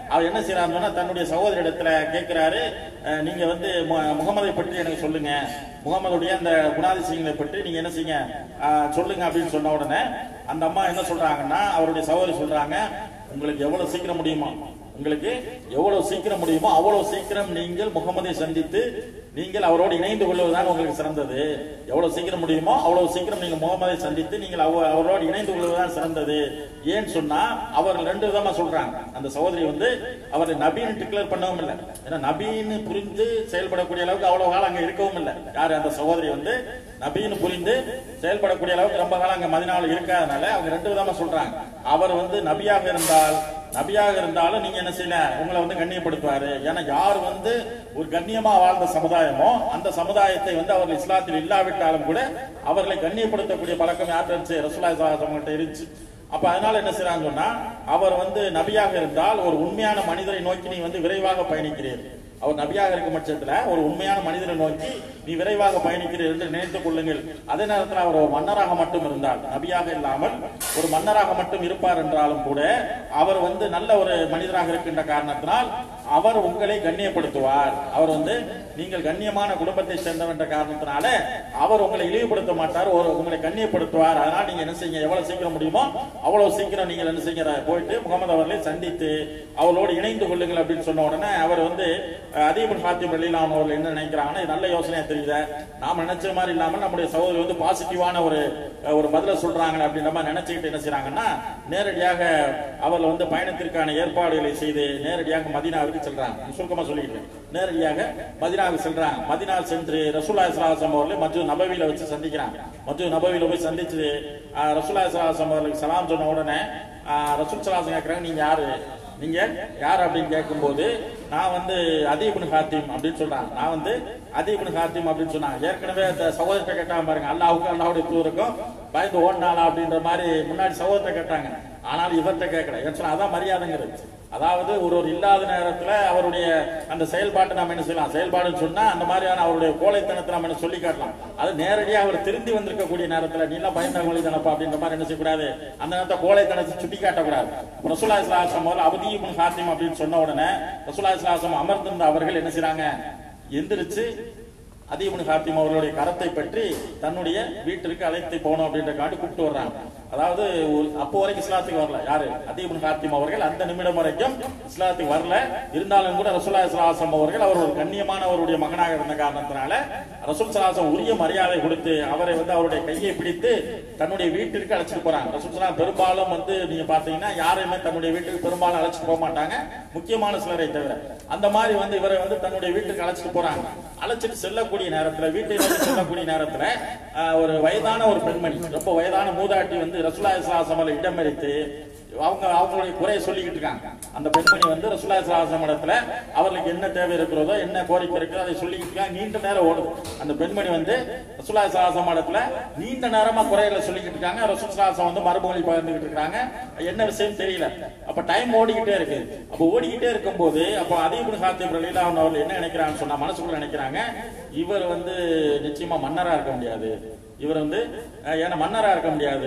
அவர் என்ன செய்யறாருன்னா தன்னுடைய சகோதரி இடத்துல கேட்கிறாரு அஹ், நீங்க வந்து மு- முகமதை பற்றி எனக்கு சொல்லுங்க முகமதுடைய அந்த குணாதிசயங்களை பற்றி நீங்க என்ன செய்யுங்க அஹ், சொல்லுங்க அப்படின்னு சொன்ன உடனே அந்த அம்மா என்ன சொல்றாங்கன்னா அவருடைய சகோதரி சொல்றாங்க உங்களுக்கு எவ்வளவு சீக்கிரம் முடியுமா உங்களுக்கு எவ்வளவு சீக்கிரம் முடியுமோ அவ்வளவு சீக்கிரம் நீங்கள் முகமதை சந்தித்து நீங்கள் அவரோடு இணைந்து கொள்வதுதான் உங்களுக்கு சிறந்தது எவ்வளவு சீக்கிரம் முடியுமோ அவ்வளவு சீக்கிரம் நீங்க முகமதை சந்தித்து நீங்கள் அவ- அவரோடு இணைந்து கொள்வதுதான் சிறந்தது ஏன்னு சொன்னா அவர்கள் ரெண்டு விதமா சொல்றாங்க அந்த சகோதரி வந்து அவரை நபின்னு டிக்ளேர் பண்ணவும் இல்லை ஏன்னா நபின்னு புரிந்து செயல்படக்கூடிய அளவுக்கு அவ்வளவு காலம் அங்க இருக்கவும் இல்லை யாரு அந்த சகோதரி வந்து நபின்னு புரிந்து செயல்படக்கூடிய அளவுக்கு ரொம்ப காலம் அங்க மதினாவில் இருக்காதனால அவங்க ரெண்டு விதமா சொல்றாங்க அவர் வந்து நபியாக இருந்தால் நபியாக இருந்தாலும் நீங்க என்ன செய்யல உங்களை வந்து கண்ணியப்படுத்துவாரு ஏன்னா யார் வந்து ஒரு கண்ணியமா வாழ்ந்த சமுதாயமோ அந்த சமுதாயத்தை வந்து அவர்கள் இஸ்லாத்தில் இல்லாவிட்டாலும் கூட அவர்களை கண்ணியப்படுத்தக்கூடிய பழக்கம் யார்கிட்ட இருந்துச்சு ரசூலாய் அவங்கள்ட்ட இருந்துச்சு அப்ப அதனால என்ன செய்றாங்க சொன்னா அவர் வந்து நபியாக இருந்தால் ஒரு உண்மையான மனிதரை நோக்கி நீ வந்து விரைவாக பயணிக்கிறீர் அவர் நபியாக இருக்கும் பட்சத்துல ஒரு உண்மையான மனிதரை நோக்கி நீ விரைவாக பயணிக்கிறீர் என்று நினைத்துக் கொள்ளுங்கள் அதே நேரத்தில் அவர் ஒரு மன்னராக மட்டும் இருந்தால் நபியாக இல்லாமல் ஒரு மன்னராக மட்டும் இருப்பார் என்றாலும் கூட அவர் வந்து நல்ல ஒரு மனிதராக இருக்கின்ற காரணத்தினால் அவர் உங்களை கண்ணியப்படுத்துவார் அவர் வந்து நீங்கள் கண்ணியமான குடும்பத்தை சேர்ந்தவர் என்ற காரணத்தினால அவர் உங்களை இழிவுபடுத்த மாட்டார் ஒரு உங்களை கண்ணியப்படுத்துவார் அதனால் நீங்க என்ன செய்யுங்க எவ்வளவு சீக்கிரம் முடியுமோ அவ்வளவு சீக்கிரம் நீங்கள் என்ன செய்யுங்க போயிட்டு முகமது அவர்களை சந்தித்து அவளோடு இணைந்து கொள்ளுங்கள் அப்படின்னு சொன்ன உடனே அவர் வந்து அதீபன் ஹாத்திம் வெளியிலான அவர்கள் என்ன நினைக்கிறாங்கன்னா இது நல்ல யோசனையா தெரியுது நாம நினைச்ச மாதிரி இல்லாமல் நம்முடைய சகோதரி வந்து பாசிட்டிவான ஒரு அஹ், ஒரு பதில சொல்றாங்க அப்படின்ற மாதிரி நினைச்சுக்கிட்டு என்ன செய்றாங்கன்னா நேரடியாக அவர்கள் வந்து பயணத்திற்கான ஏற்பாடுகளை செய்து நேரடியாக மதீனாவுக்கு செல்றாங்க சுருக்கமா சொல்லிட்டு நேரடியாக மதீனாவுக்கு செல்றாங்க மதீனா சென்று ரசூல்லா இஸ்லாசம் அவர்களை மற்ற நபவியில வச்சு சந்திக்கிறாங்க மற்ற நபவியில போய் சந்திச்சு அஹ், ரசூல்லா இஸ்லாசம் அவர்களுக்கு சலாம் சொன்ன உடனே அஹ், ரசூல் சலாசம் கேட்கறாங்க நீங்க யாரு நீங்க யார் அப்படின்னு கேட்கும்போது நான் வந்து அதீபுன் ஹாத்திம் அப்படின்னு சொல்றாங்க நான் வந்து அதீபுன் ஹாத்திம் அப்படின்னு சொன்னாங்க ஏற்கனவே அந்த சகோதரத்தை கேட்டாங்க பாருங்க அல்லாவுக்கும் அல்லாவுடைய தூருக்கும் பயந்து ஓடினாலா அப்படின்ற மாதிரி முன்னாடி சகோதரத்தை கேட்டாங்க ஆனால் இவர்கிட்ட கேட்கல ஏன்னு சொன்னா அதான் மரியாதைங்கிறது அதாவது ஒரு ஒரு இல்லாத நேரத்துல அவருடைய அந்த செயல்பாட்டை நம்ம என்ன செய்யலாம் செயல்பாடுன்னு சொன்னா அந்த மாதிரியான அவருடைய கோழைத்தனத்தை நம்ம என்ன சொல்லி காட்டலாம் அது நேரடியா அவர் திருந்தி வந்திருக்கக்கூடிய நேரத்துல நீ எல்லாம் பயந்தாங்க தானப்பா அப்படின்ற மாதிரி என்ன செய்யக்கூடாது அந்த நேரத்தை கோழைத்தனத்தை சுட்டி காட்டக்கூடாது ரசூலா இஸ்லாசம் முதல்ல அவதியும் ஹாத்திம் அப்படின்னு சொன்ன உடனே ரசூலா இஸ்லாசம் அமர்ந்திருந்த அவர்கள் என்ன செய்றாங்க எந்திரிச்சு அதீபுன் ஹாத்திம் அவர்களுடைய கரத்தை பற்றி தன்னுடைய வீட்டிற்கு அழைத்து போகணும் அப்படின்ற காண்டி கூப்பிட்டு வர்றாங்க அதாவது ஒரு- அப்போ வரைக்கும் இஸ்லாத்துக்கு வரல யாரு அதீபுன் ஹாத்திம் அவர்கள் அந்த நிமிடம் வரைக்கும் இஸ்லாத்துக்கு வரல இருந்தாலும் கூட ரசூல்லா இஸ்லாசம் அவர்கள் அவர் ஒரு கண்ணியமானவருடைய மகனாக இருந்த காரணத்தினால ரசூல் சலாசம் உரிய மரியாதை கொடுத்து அவரை வந்து அவருடைய கையை பிடித்து தன்னுடைய வீட்டிற்கு அழைச்சிட்டு போறாங்க ரசூல் சலாம் பெரும்பாலும் வந்து நீங்க பாத்தீங்கன்னா யாரையுமே தன்னுடைய வீட்டுக்கு பெரும்பாலும் அழைச்சிட்டு போக மாட்டாங்க முக்கியமான சிலரை தவிர அந்த மாதிரி வந்து இவரை வந்து தன்னுடைய வீட்டுக்கு அழைச்சிட்டு போறாங்க அழைச்சிட்டு செல்லக்கூடிய நேரத்துல வீட்டை நோக்கி செல்லக்கூடிய நேரத்துல ஆஹ், ஒரு வயதான ஒரு பெண்மணி ரொம்ப வயதான மூதாட்டி வந்து ரசூலா இஸ்லாசமல இடமறித்து அவங்க அவங்களுடைய குறையை சொல்லிக்கிட்டு இருக்காங்க அந்த பெண்மணி வந்து ரசூலா இஸ்லாசம் இடத்துல அவர்களுக்கு என்ன தேவை இருக்கிறதோ என்ன கோரிக்கை இருக்கிறதோ அதை சொல்லிக்கிட்டு இருக்காங்க நீண்ட நேரம் ஓடுது அந்த பெண்மணி வந்து ரசூலா இஸ்லாசம் இடத்துல நீண்ட நேரமா குறைகளை சொல்லிக்கிட்டு இருக்காங்க ரசூல் இஸ்லாசம் வந்து மறுமொழி பகிர்ந்துகிட்டு இருக்காங்க என்ன விஷயம் தெரியல அப்ப டைம் ஓடிக்கிட்டே இருக்கு அப்ப ஓடிக்கிட்டே இருக்கும்போது அப்ப அதீபுன் ஹாத்திப் ரலீலான் அவர்கள் என்ன நினைக்கிறாங்க சொன்னா மனசுக்குள்ள நினைக்கிறாங்க இவர் வந்து நிச்சயமா மன்னரா இருக்க முடியாது இவர் வந்து அஹ், ஏன்னா மன்னரா இருக்க முடியாது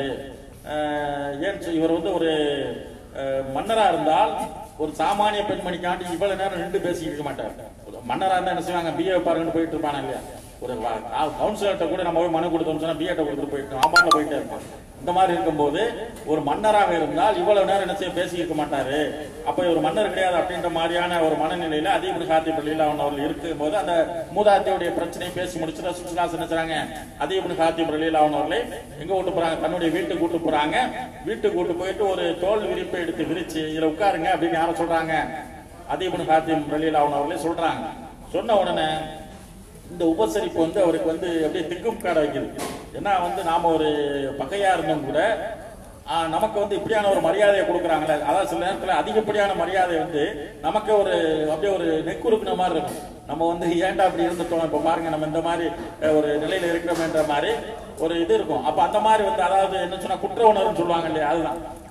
அஹ், ஏன் சொ- இவர் வந்து ஒரு அஹ், மன்னரா இருந்தால் ஒரு சாமானிய பெண்மணிக்காண்டி இவ்வளவு நேரம் நின்று பேசிக்கிட்டு இருக்க மாட்டார் ஒரு மன்னரா இருந்தா என்ன செய்வாங்க பிஏ பாருங்கன்னு போயிட்டு இருப்பானா இல்லையா ஒரு கவுன்சிலர்கிட்ட கூட நம்ம போய் மனு கொடுத்தோம்னு சொன்னா பிஏட்ட கொடுத்துட்டு போயிட்டு ஆமாண்ட போயிட்டே இருப்பான் இந்த மாதிரி இருக்கும்போது ஒரு மன்னராக இருந்தால் இவ்வளவு நேரம் என்ன செய்ய பேசி இருக்க மாட்டாரு அப்ப இவர் மன்னர் கிடையாது அப்படின்ற மாதிரியான ஒரு மனநிலையில அதீபுன் ஹாத்திப் லீலாவன் அவர்கள் இருக்கும் போது அந்த மூதாத்தியுடைய பிரச்சனையை பேசி முடிச்சுட்டு சுற்றுலா நினைச்சாங்க அதீபுன் ஹாத்திப் லீலாவன் அவர்களை எங்க கூட்டு போறாங்க தன்னுடைய வீட்டுக்கு கூட்டு போறாங்க வீட்டுக்கு கூட்டு போயிட்டு ஒரு தோல் விரிப்பை எடுத்து விரிச்சு இதுல உட்காருங்க அப்படின்னு யார சொல்றாங்க அதீபுன் ஹாத்திம் லீலாவன் அவர்களே சொல்றாங்க சொன்ன உடனே இந்த உபசரிப்பு வந்து அவருக்கு வந்து அப்படியே திக்கும் காட வைக்குது ஏன்னா வந்து நாம ஒரு பகையா இருந்தும் கூட ஆ, நமக்கு வந்து இப்படியான ஒரு மரியாதையை கொடுக்குறாங்களே அதாவது சில நேரத்துல அதிகப்படியான மரியாதை வந்து நமக்கு ஒரு அப்படியே ஒரு நெக்குறுப்பின மாதிரி இருக்கும் நம்ம வந்து ஏன்டா அப்படி இருந்துட்டோம் இப்ப பாருங்க நம்ம இந்த மாதிரி அஹ், ஒரு நிலையில இருக்கிறோம்ன்ற மாதிரி ஒரு இது இருக்கும் அப்ப அந்த மாதிரி வந்து அதாவது என்ன சொன்னா குற்ற உணர்வுன்னு சொல்லுவாங்க இல்லையா அதுதான்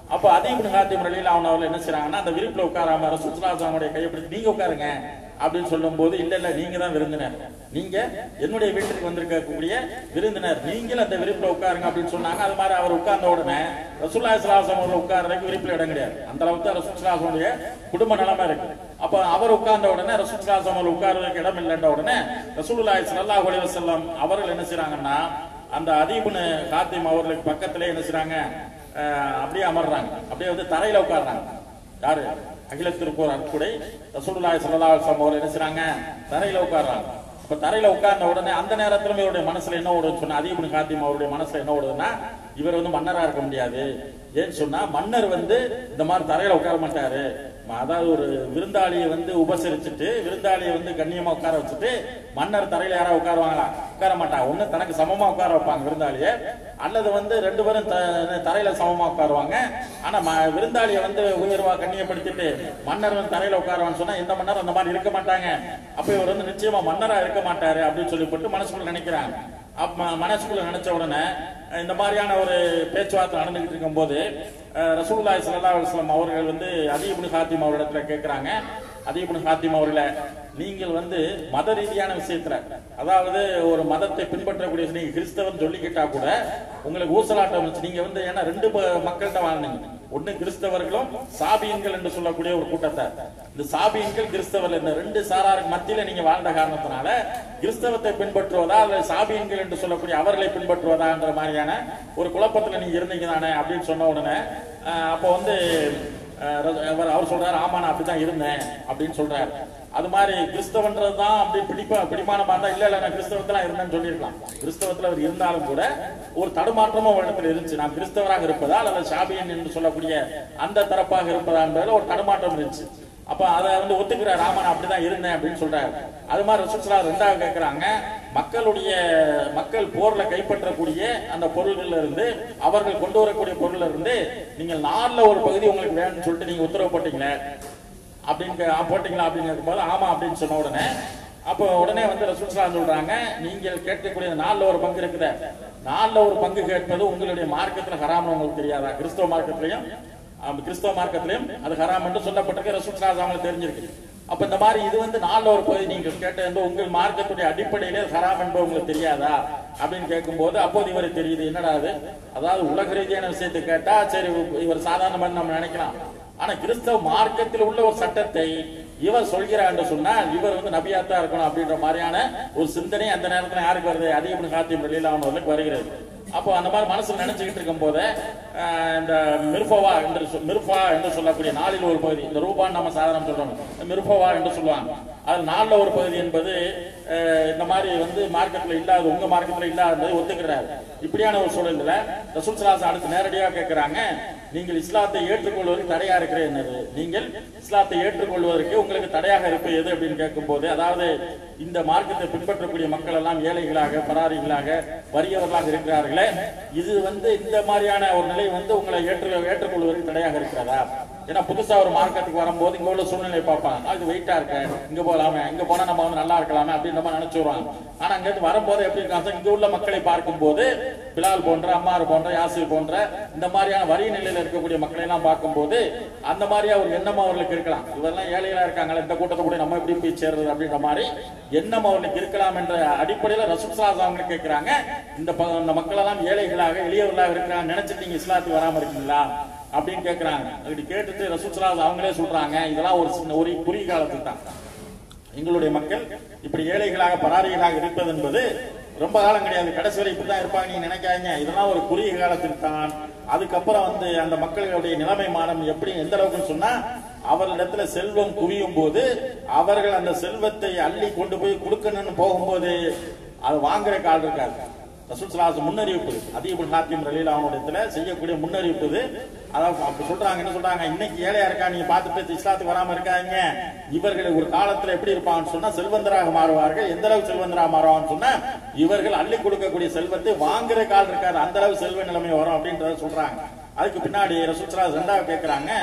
அப்போ அதீபன் ஹாத்திம் ரலியில் அவன் அவர்கள் என்ன செய்றாங்கன்னா அந்த விரிப்புல உட்காராம ரசூலுல்லாஹினுடைய கையை பிடிச்சி நீங்க உட்காருங்க அப்படின்னு சொல்லும் போது இல்ல இல்ல நீங்க தான் விருந்தினர் நீங்க என்னுடைய வீட்டுக்கு வந்திருக்கக்கூடிய விருந்தினர் நீங்கள் அந்த விரிப்புல உட்காருங்க அப்படின்னு சொன்னாங்க அது மாதிரி அவர் உட்கார்ந்த உடனே ரசூலுல்லாஹி ஸல்லல்லாஹு அலைஹி வஸல்லம் உட்கார்றதுக்கு விரிப்புல இடம் கிடையாது அந்த அளவுக்கு தான் ரசூலுல்லாஹினுடைய குடும்ப நிலைமை இருக்கு அப்ப அவர் உட்கார்ந்த உடனே ரசூலுல்லாஹி ஸல்லல்லாஹு அலைஹி உட்கார்றதுக்கு இடம் இல்லைன்ற உடனே ரசூலுல்லாஹி ஸல்லல்லாஹு அலைஹி வஸல்லம் அவர்கள் என்ன செய்றாங்கன்னா அந்த அதீபுன் காத்திம் அவர்களுக்கு பக்கத்திலே என்ன செய்றாங்க அஹ், அப்படியே அமர்றாங்க அப்படியே வந்து தரையில உட்கார்றாங்க யாரு அகில திருப்பூர் அற்புடை ரசூலுல்லாஹி ஸல்லல்லாஹு அலைஹி வஸல்லம் அவர்கள் என்ன செய்றாங்க தரையில உட்கார்றாங்க இப்ப தரையில உட்கார்ந்த உடனே அந்த நேரத்துல இவருடைய மனசுல என்ன ஓடுன்னு சொன்னா அதீபுன் காத்திம் அவருடைய மனசுல என்ன ஓடுதுன்னா இவர் வந்து மன்னரா இருக்க முடியாது ஏன்னு சொன்னா மன்னர் வந்து இந்த மாதிரி தரையில உட்கார மாட்டாரு அதாவது ஒரு விருந்தாளியை வந்து உபசரிச்சுட்டு விருந்தாளியை வந்து கண்ணியமா உட்கார வச்சுட்டு மன்னர் தரையில யாராவது உட்காருவாங்களா உட்கார மாட்டாங்க ஒண்ணு தனக்கு சமமா உட்கார வைப்பாங்க விருந்தாளியை அல்லது வந்து ரெண்டு பேரும் த- தரையில சமமா உட்காருவாங்க ஆனா ம- விருந்தாளியை வந்து உயர்வா கண்ணியப்படுத்திட்டு மன்னர் வந்து தரையில உட்காருவான்னு சொன்னா இந்த மன்னர் அந்த மாதிரி இருக்க மாட்டாங்க அப்ப இவர் வந்து நிச்சயமா மன்னரா இருக்க மாட்டாரு அப்படின்னு சொல்லி போட்டு மனசுக்குள்ள நினைக்கிறாங்க அப்ப மனசுக்குள்ள நினைச்ச உடனே இந்த மாதிரியான ஒரு பேச்சுவார்த்தை நடந்துகிட்டு இருக்கும்போது அஹ், ரசூலுல்லாஹி ஸல்லல்லாஹு அலைஹி வஸல்லம் அவர்கள் வந்து அதீபுன் ஹாத்திம் அவரிடத்துல கேட்கிறாங்க அதீபுன் ஹாத்திம் அவர்கள நீங்கள் வந்து மத ரீதியான விஷயத்துல அதாவது ஒரு மதத்தை பின்பற்றக்கூடிய நீங்க கிறிஸ்தவன் சொல்லிக்கிட்டா கூட உங்களுக்கு ஊசலாட்டம் இருந்துச்சு நீங்க வந்து ஏன்னா ரெண்டு ப- மக்கள்கிட்ட வாழ்ந்தீங்க ஒண்ணு கிறிஸ்தவர்களும் சாபியன்கள் என்று சொல்லக்கூடிய ஒரு கூட்டத்தை இந்த சாபியன்கள் கிறிஸ்தவர்கள் இந்த ரெண்டு சாராருக்கு மத்தியில நீங்க வாழ்ந்த காரணத்தினால கிறிஸ்தவத்தை பின்பற்றுவதா அல்லது சாபியன்கள் என்று சொல்லக்கூடிய அவர்களை பின்பற்றுவதான்ற மாதிரியான ஒரு குழப்பத்துல நீங்க இருந்தீங்க தானே அப்படின்னு சொன்ன உடனே அஹ், அப்போ வந்து அஹ், ரச- அவர் அவர் சொல்றாரு ஆமா நான் அப்படிதான் இருந்தேன் அப்படின்னு சொல்றாரு அது மாதிரி கிறிஸ்தவன்றது தான் அப்படி பிடிப்பா பிடிமானமா இருந்தா இல்ல இல்ல நான் கிறிஸ்தவத்துல இருந்தேன்னு சொல்லியிருக்கலாம் கிறிஸ்தவத்துல அவர் இருந்தாலும் கூட ஒரு தடுமாற்றமும் ஒரு இடத்துல இருந்துச்சு நான் கிறிஸ்தவராக இருப்பதா அல்லது ஷாபியன் என்று சொல்லக்கூடிய அந்த தரப்பாக இருப்பதான்றதுல ஒரு தடுமாற்றம் இருந்துச்சு அப்ப அதை வந்து ஒத்துக்கிறார் ராமன் நான் அப்படிதான் இருந்தேன் அப்படின்னு சொல்றாரு அது மாதிரி ரசூலுல்லாஹ் ரெண்டாவது கேட்கிறாங்க மக்களுடைய மக்கள் போர்ல கைப்பற்றக்கூடிய அந்த பொருள்கள்ல இருந்து அவர்கள் கொண்டு வரக்கூடிய பொருள்ல இருந்து நீங்கள் நாலுல ஒரு பகுதி உங்களுக்கு வேணும்னு சொல்லிட்டு நீங்க உத்தரவு போட்டீங்களே அப்படின்னு கே- ஆ, போட்டீங்களா அப்படின்னு கேட்கும்போது ஆமா அப்படின்னு சொன்ன உடனே அப்போ உடனே வந்து ரசூலுல்லாஹ் சொல்றாங்க நீங்கள் கேட்கக்கூடிய இந்த நாலுல ஒரு பங்கு இருக்குதே நாலுல ஒரு பங்கு கேட்பது உங்களுடைய மார்க்கத்துல ஹராம்னு உங்களுக்கு தெரியாதா கிறிஸ்தவ மார்க்கத்திலையும் ஆம், கிறிஸ்தவ மார்க்கத்திலையும் அது ஹராம் என்று சொல்லப்பட்டிருக்கு ரசூலுல்லாஹ் அவங்களுக்கு தெரிஞ்சிருக்கு அப்ப இந்த மாதிரி இது வந்து நாலுல ஒரு பகுதி நீங்கள் கேட்ட என்பது உங்கள் மார்க்கத்துடைய அடிப்படையிலே ஹராம் என்பது உங்களுக்கு தெரியாதா அப்படின்னு கேட்கும்போது அப்போது இவரை தெரியுது என்னடா அது அதாவது உலக ரீதியான விஷயத்தை கேட்டா சரி இவர் சாதாரணமாக நம்ம நினைக்கலாம் ஆனா கிறிஸ்தவ மார்க்கத்தில் உள்ள ஒரு சட்டத்தை இவர் சொல்கிறார் என்று சொன்னால் இவர் வந்து நபியாத்தான் இருக்கணும் அப்படின்ற மாதிரியான ஒரு சிந்தனை அந்த நேரத்துல யாருக்கு வருது அதிகப்படி காத்தியம் வெளியில அவர்களுக்கு வருகிறது அப்போ அந்த மாதிரி மனசுல நினைச்சுக்கிட்டு இருக்கும் போது இந்த மிருஃபவா என்று சொல்- மிருஃபா என்று சொல்லக்கூடிய நாளில் ஒரு பகுதி இந்த ரூபான்னு நம்ம சாதாரண சொல்றோம் மிருஃபவா என்று சொல்லுவாங்க அது நாலுல ஒரு பகுதி என்பது அஹ், இந்த மாதிரி வந்து மார்க்கெட்ல இல்லாத உங்க மார்க்கெட்ல இல்லாதது ஒத்துக்கிறாரு இப்படியான ஒரு சூழல்ல ரசூல் சலாஸ் அடுத்து நேரடியாக கேட்கிறாங்க நீங்கள் இஸ்லாத்தை ஏற்றுக்கொள்வதற்கு தடையா இருக்கிற என்னது நீங்கள் இஸ்லாத்தை ஏற்றுக்கொள்வதற்கு உங்களுக்கு தடையாக இருப்பது எது அப்படின்னு கேட்கும்போது அதாவது இந்த மார்க்கத்தை பின்பற்றக்கூடிய மக்கள் எல்லாம் ஏழைகளாக பராரிகளாக வறியவர்களாக இருக்கிறார்களே இது வந்து இந்த மாதிரியான ஒரு நிலை வந்து உங்களை ஏற்று ஏற்றுக்கொள்வதற்கு தடையாக இருக்கிறதா ஏன்னா புதுசா ஒரு மார்க்கெட்டுக்கு வரும்போது இங்க உள்ள சூழ்நிலை பார்ப்பாங்க அது வெயிட்டா இருக்கு இங்க போலாமே இங்க போனா நம்ம வந்து நல்லா இருக்கலாமே அப்படின்னு நம்ம நினைச்சு வருவாங்க ஆனா அங்க இருந்து வரும்போது எப்படி இருக்காங்க இங்க உள்ள மக்களை பார்க்கும்போது பிலால் போன்ற அம்மார் போன்ற யாசிர் போன்ற இந்த மாதிரியான வரி நிலையில இருக்கக்கூடிய மக்களை எல்லாம் பார்க்கும்போது அந்த மாதிரியா ஒரு எண்ணம் அவர்களுக்கு இருக்கலாம் இவரெல்லாம் ஏழைகளா இருக்காங்களே இந்த கூட்டத்தை கூட நம்ம எப்படி போய் சேர்றது அப்படின்ற மாதிரி எண்ணம் அவர்களுக்கு இருக்கலாம் என்ற அடிப்படையில ரசூல் அவங்க கேட்கிறாங்க இந்த ப- இந்த மக்கள் எல்லாம் ஏழைகளாக எளியவர்களாக இருக்கிறாங்க நினைச்சிட்டு நீங்க இஸ்லாத்துக்கு வராம இருக்கீங்களா அப்படின்னு கேட்கிறாங்க அப்படி கேட்டுட்டு ரசூல் அவங்களே சொல்றாங்க இதெல்லாம் ஒரு சின்ன ஒரு குறுகிய காலத்துக்கு தான் எங்களுடைய மக்கள் இப்படி ஏழைகளாக பராரிகளாக இருப்பது என்பது ரொம்ப காலம் கிடையாது கடைசி வரை இப்படிதான் இருப்பாங்க நீங்க நினைக்காதீங்க இதெல்லாம் ஒரு குறுகிய காலத்தில் தான் அதுக்கப்புறம் வந்து அந்த மக்களுடைய நிலைமை மானம் எப்படி எந்த அளவுக்குன்னு சொன்னா அவர்களிடத்துல செல்வம் குவியும் போது அவர்கள் அந்த செல்வத்தை அள்ளி கொண்டு போய் கொடுக்கணும்னு போகும்போது அது வாங்குற கால் இருக்காது ரசூல் சலாஸ் முன்னறிவிப்பு அதீபுல் ஹாத்திம் ரலீல் அவனுடைய செய்யக்கூடிய முன்னறிவிப்பு இது. அதாவது அப்படி சொல்றாங்க என்ன சொல்றாங்க இன்னைக்கு ஏழையா இருக்கா நீங்க பார்த்துட்டு இஸ்லாத்துக்கு வராம இருக்காங்க இவர்கள் ஒரு காலத்துல எப்படி இருப்பாங்கன்னு சொன்னா செல்வந்தராக மாறுவார்கள் எந்த அளவு செல்வந்தராக மாறுவாங்கன்னு சொன்னா இவர்கள் அள்ளி கொடுக்கக்கூடிய செல்வத்தை வாங்குற கால் இருக்காது அந்த அளவு செல்வ நிலைமை வரும் அப்படின்றத சொல்றாங்க அதுக்கு பின்னாடி ரசூல் சலாஸ் ரெண்டாவது கேட்கிறாங்க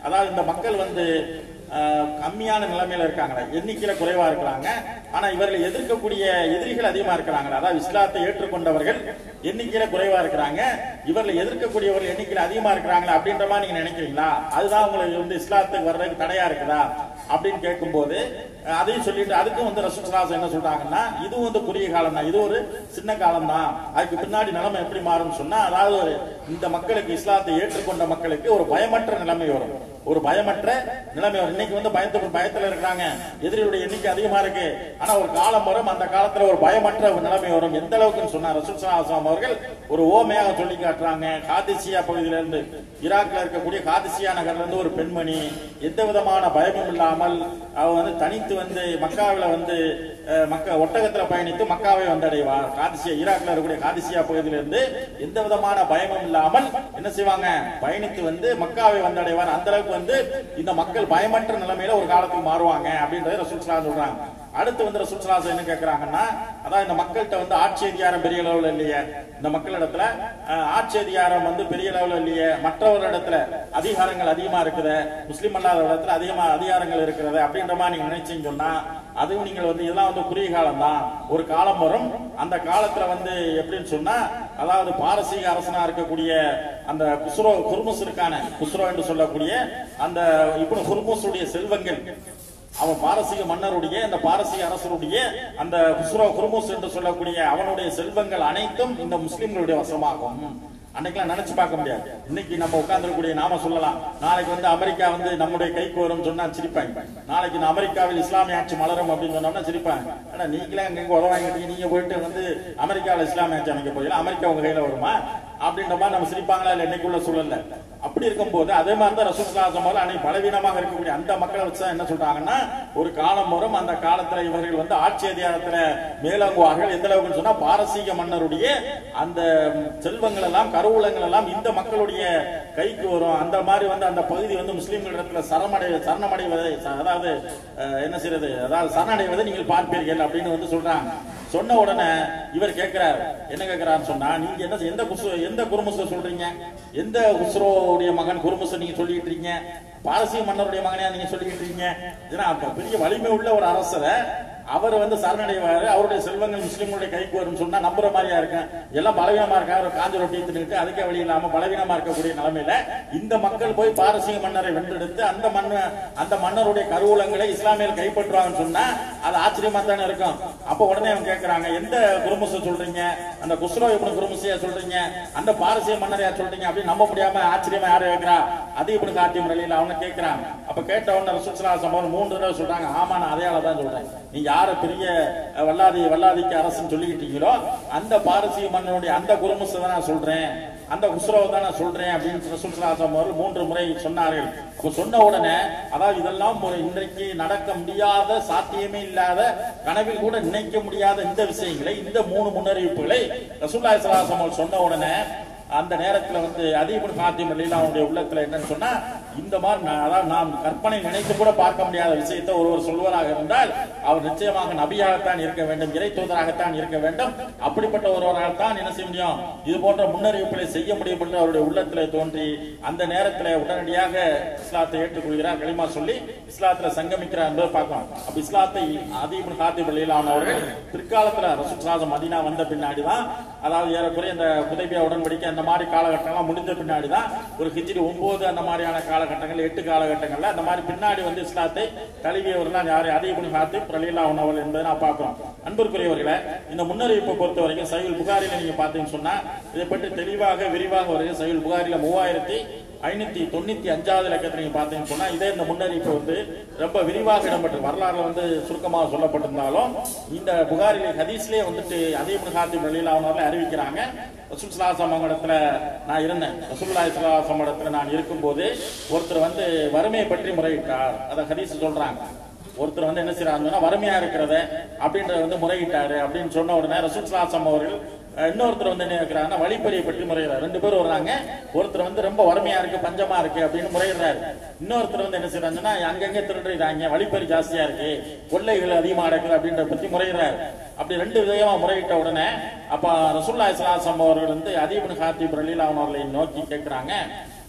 அதாவது இந்த மக்கள் வந்து ஆஹ், கம்மியான நிலைமையில இருக்காங்களே எண்ணிக்கையில குறைவா இருக்கிறாங்க ஆனா இவர்களை எதிர்க்கக்கூடிய எதிரிகள் அதிகமா இருக்கிறாங்களா அதாவது இஸ்லாத்தை ஏற்றுக்கொண்டவர்கள் எண்ணிக்கையில குறைவா இருக்கிறாங்க இவர்களை எதிர்க்கக்கூடியவர்கள் எண்ணிக்கையில அதிகமா இருக்கிறாங்களா அப்படின்ற மாதிரி நீங்க நினைக்கிறீங்களா அதுதான் உங்களுக்கு வந்து இஸ்லாத்துக்கு வர்றதுக்கு தடையா இருக்குதா அப்படின்னு கேட்கும்போது அஹ், அதையும் சொல்லிட்டு அதுக்கும் வந்து ரசூல் என்ன சொல்றாங்கன்னா இதுவும் வந்து குறுகிய காலம் தான் இது ஒரு சின்ன காலம் தான் அதுக்கு பின்னாடி நிலைமை எப்படி மாறும்னு சொன்னா அதாவது ஒரு இந்த மக்களுக்கு இஸ்லாத்தை ஏற்றுக்கொண்ட மக்களுக்கு ஒரு பயமற்ற நிலைமை வரும் ஒரு பயமற்ற நிலைமை வரும் இன்னைக்கு வந்து பயத்து பயத்துல இருக்கிறாங்க எதிரியுடைய எண்ணிக்கை அதிகமா இருக்கு ஆனா ஒரு காலம் வரும் அந்த காலத்துல ஒரு பயமற்ற ஒரு நிலைமை வரும் எந்த அளவுக்குன்னு சொன்னா ரசூல் சலாஹம் அவர்கள் ஒரு ஓமையாக சொல்லி காட்டுறாங்க காதிசியா பகுதியில இருந்து ஈராக்ல இருக்கக்கூடிய காதிசியா நகர்ல இருந்து ஒரு பெண்மணி எந்த விதமான பயமும் இல்லாமல் அவ வந்து தனித்து வந்து மக்காவில வந்து அஹ், மக்க ஒட்டகத்துல பயணித்து மக்காவை வந்தடைவார் காதிசியா ஈராக்ல இருக்கக்கூடிய காதிசியா பகுதியில இருந்து எந்த விதமான பயமும் இல்லாமல் என்ன செய்வாங்க பயணித்து வந்து மக்காவை வந்தடைவார் அந்த அளவுக்கு வந்து இந்த மக்கள் பயமற்ற நிலைமையில ஒரு காலத்துக்கு மாறுவாங்க அப்படின்றத ரசூல் ஸல்லல்லாஹு அலைஹி சொல்றாங்க அடுத்து வந்து ரசூல் ஸல்லல்லாஹு அலைஹி என்ன கேக்குறாங்கன்னா அதான் இந்த மக்கள்கிட்ட வந்து ஆட்சி அதிகாரம் பெரிய அளவுல இல்லையே இந்த மக்களிடத்துல அஹ், ஆட்சி அதிகாரம் வந்து பெரிய அளவுல இல்லையே மற்றவர்களிடத்துல அதிகாரங்கள் அதிகமா இருக்குது முஸ்லிம் அல்லாத இடத்துல அதிகமா அதிகாரங்கள் இருக்கிறது அப்படின்ற மாதிரி நீங்க நினைச்சீங்க சொன்னா அதுவும் நீங்கள் வந்து இதெல்லாம் வந்து குறுகிய காலம் தான் ஒரு காலம் வரும் அந்த காலத்துல வந்து எப்படின்னு சொன்னா அதாவது பாரசீக அரசனா இருக்கக்கூடிய அந்த குஸ்ரோ குர்முஸ் இருக்கான குஸ்ரோ என்று சொல்லக்கூடிய அந்த இப்படி குர்முஸுடைய செல்வங்கள் அவன் பாரசீக மன்னருடைய அந்த பாரசீக அரசருடைய அந்த குஸ்ரோ குர்முஸ் என்று சொல்லக்கூடிய அவனுடைய செல்வங்கள் அனைத்தும் இந்த முஸ்லிம்களுடைய வசமாகும் அன்னைக்கெல்லாம் நினைச்சு பார்க்க முடியாது இன்னைக்கு நம்ம உட்கார்ந்துருக்கூடிய நாம சொல்லலாம் நாளைக்கு வந்து அமெரிக்கா வந்து நம்முடைய கைக்கு வரும் சொன்னா சிரிப்பாங்க நாளைக்கு இந்த அமெரிக்காவில் இஸ்லாமிய ஆட்சி மலரும் அப்படின்னு சொன்னோம்னா சிரிப்பாங்க ஆனா நீங்களே அங்க இங்க உதவாங்கிட்டீங்க நீங்க போயிட்டு வந்து அமெரிக்காவில் இஸ்லாமிய ஆட்சி அமைக்க போறீங்களா அமெரிக்கா உங்க கையில வருமா அப்படின்ற மாதிரி நம்ம சிரிப்பாங்களா இல்ல இன்னைக்குள்ள சூழல்ல அப்படி இருக்கும்போது அதே மாதிரி தான் ரசூல் போல அன்னைக்கு பலவீனமாக இருக்கக்கூடிய அந்த மக்களை வச்சு தான் என்ன சொல்றாங்கன்னா ஒரு காலம் வரும் அந்த காலத்துல இவர்கள் வந்து ஆட்சி அதிகாரத்துல மேலோங்குவார்கள் எந்த அளவுக்குன்னு சொன்னா பாரசீக மன்னருடைய அந்த செல்வங்கள் எல்லாம் கருவூலங்கள் எல்லாம் இந்த மக்களுடைய கைக்கு வரும் அந்த மாதிரி வந்து அந்த பகுதி வந்து முஸ்லிம்களிடத்துல சரணடை சரணமடைவதை அதாவது அஹ், என்ன செய்யறது அதாவது சரணடைவதை நீங்கள் பார்ப்பீர்கள் அப்படின்னு வந்து சொல்றாங்க சொன்ன உடனே இவர் கேட்கிறார் என்ன கேட்கிறாருன்னு சொன்னா நீங்க என்ன எந்த குசு எந்த குருமுச சொல்றீங்க எந்த குஸ்ரோவுடைய மகன் குருமுச நீங்க சொல்லிட்டு இருக்கீங்க பாரசீக மன்னருடைய மகனையா நீங்க சொல்லிட்டு இருக்கீங்க ஏன்னா அப்ப பெரிய வலிமை உள்ள ஒரு அரசரை அவர் வந்து சரணடைவாரு அவருடைய செல்வங்கள் முஸ்லிம்களுடைய கைக்கு வரும்னு சொன்னா நம்புற மாதிரியா இருக்கும் எல்லாம் பலவீனமா இருக்கா ஒரு காஞ்ச ரொட்டி தின்னுட்டு அதுக்கே வழி இல்லாம பலவீனமா இருக்கக்கூடிய நிலைமையில இந்த மக்கள் போய் பாரசீக மன்னரை வென்றெடுத்து அந்த மன்ன அந்த மன்னருடைய கருவூலங்களை இஸ்லாமியர் கைப்பற்றுவாங்கன்னு சொன்னா அது ஆச்சரியமா தானே இருக்கும் அப்ப உடனே அவங்க கேட்கறாங்க எந்த குருமுச சொல்றீங்க அந்த குஸ்ரோ இப்படி குருமுசையா சொல்றீங்க அந்த பாரசீக மன்னரையா சொல்றீங்க அப்படின்னு நம்ப முடியாம ஆச்சரியமா யாரு கேட்கிறா அது இப்படி காத்தியம் நிலையில அவங்க கேட்கறாங்க அப்ப கேட்ட உடனே ரசூலுல்லாஹி சம்பவம் மூன்று தடவை சொல்றாங்க ஆமா நான் அதையால தான் சொல்றேன் நீ யார பெரிய அஹ், வல்லாதி வல்லாதிக்கு அரசுன்னு சொல்லிக்கிட்டீங்களோ அந்த பாரசீக மன்னனுடைய அந்த குருமுசை தான் நான் சொல்றேன் அந்த குஸ்ரோவை தான் நான் சொல்றேன் அப்படின்னு ரசூலுல்லாஹி அவர்கள் மூன்று முறை சொன்னார்கள் அப்ப சொன்ன உடனே அதாவது இதெல்லாம் ஒரு இன்றைக்கு நடக்க முடியாத சாத்தியமே இல்லாத கனவில் கூட நினைக்க முடியாத இந்த விஷயங்களை இந்த மூணு முன்னறிவிப்புகளை ரசூலுல்லாஹி ஸல்லல்லாஹு அலைஹி வஸல்லம் சொன்ன உடனே அந்த நேரத்துல வந்து அதீபுன் காத்திம் அலிலா அவனுடைய உள்ளத்துல என்னன்னு சொன்னா இந்த மாதிரி நான் அதாவது நாம் கற்பனை நினைத்து கூட பார்க்க முடியாத விஷயத்தை ஒருவர் சொல்வராக இருந்தால் அவர் நிச்சயமாக நபியாகத்தான் இருக்க வேண்டும் இறை தூதராகத்தான் இருக்க வேண்டும் அப்படிப்பட்ட ஒருவராகத்தான் என்ன செய்ய முடியும் இது போன்ற முன்னறிவிப்புகளை செய்ய முடியும் என்று அவருடைய உள்ளத்துல தோன்றி அந்த நேரத்துல உடனடியாக இஸ்லாத்தை ஏற்றுக்கொள்கிறார் களிமா சொல்லி இஸ்லாத்துல சங்கமிக்கிறார் என்பதை பார்க்கலாம் அப்ப இஸ்லாத்தை அதீபுன் காத்திம் அலிலா அவர்கள் பிற்காலத்துல ரசூல் மதீனா வந்த பின்னாடிதான் அதாவது ஏறக்குறைய இந்த குதைபியா உடன்படிக்கை அந்த மாதிரி காலகட்டங்கள்லாம் முடிந்த பின்னாடி தான் ஒரு ஹிஜ்ரி ஒன்பது அந்த மாதிரியான காலகட்டங்கள் எட்டு காலகட்டங்கள்ல அந்த மாதிரி பின்னாடி வந்து இஸ்லாத்தை தழுவியவர்கள் யாரு அதிகபடி காத்து பிரலீலா உணவல் என்பதை நான் பார்க்கிறோம் அன்பிற்குரியவர்களே இந்த முன்னறிவிப்பை பொறுத்த வரைக்கும் சைவில் புகாரில நீங்க பார்த்தீங்கன்னு சொன்னா இதை பற்றி தெளிவாக விரிவாக வருகிறது சைவில் புகாரில மூவாயிரத்தி ஐநூத்தி தொண்ணூத்தி அஞ்சாவது இலக்கத்தை நீங்க பாத்தீங்கன்னு சொன்னா இதே இந்த முன்னறிவிப்பு வந்து ரொம்ப விரிவாக இடம்பெற்று வரலாறுல வந்து சுருக்கமாக சொல்லப்பட்டிருந்தாலும் இந்த புகாரிலே ஹதீஸ்லயே வந்துட்டு அதே முகாத்தி வெளியில அவனால அறிவிக்கிறாங்க ரசூல் சலாசம் இடத்துல நான் இருந்தேன் ரசூல்லா சலாசம் இடத்துல நான் இருக்கும்போது ஒருத்தர் வந்து வறுமையை பற்றி முறையிட்டார் அதை ஹதீஸ் சொல்றாங்க ஒருத்தர் வந்து என்ன செய்யறாருன்னா வறுமையா இருக்கிறத அப்படின்றத வந்து முறையிட்டாரு அப்படின்னு சொன்ன உடனே ரசூல் சலாசம் அவர்கள் அஹ், இன்னொருத்தர் வந்து என்ன இருக்கிறாங்கன்னா வழிப்பறியை பற்றி முறையிறாரு ரெண்டு பேரும் வர்றாங்க ஒருத்தர் வந்து ரொம்ப வறுமையா இருக்கு பஞ்சமா இருக்கு அப்படின்னு முறையிடுறாரு இன்னொருத்தர் வந்து என்ன செய்யறாங்கன்னா அங்கங்க திருடுறாங்க வழிப்பறி ஜாஸ்தியா இருக்கு கொள்ளைகள் அதிகமா நடக்குது அப்படின்றத பத்தி முறையிடுறாரு அப்படி ரெண்டு விதமா முறையிட்ட உடனே அப்ப ரசூல்லா இஸ்லாசம் அவர்கள் வந்து அதீபன் ஹாத்திப் ரலீலா அவர்களை நோக்கி கேட்கிறாங்க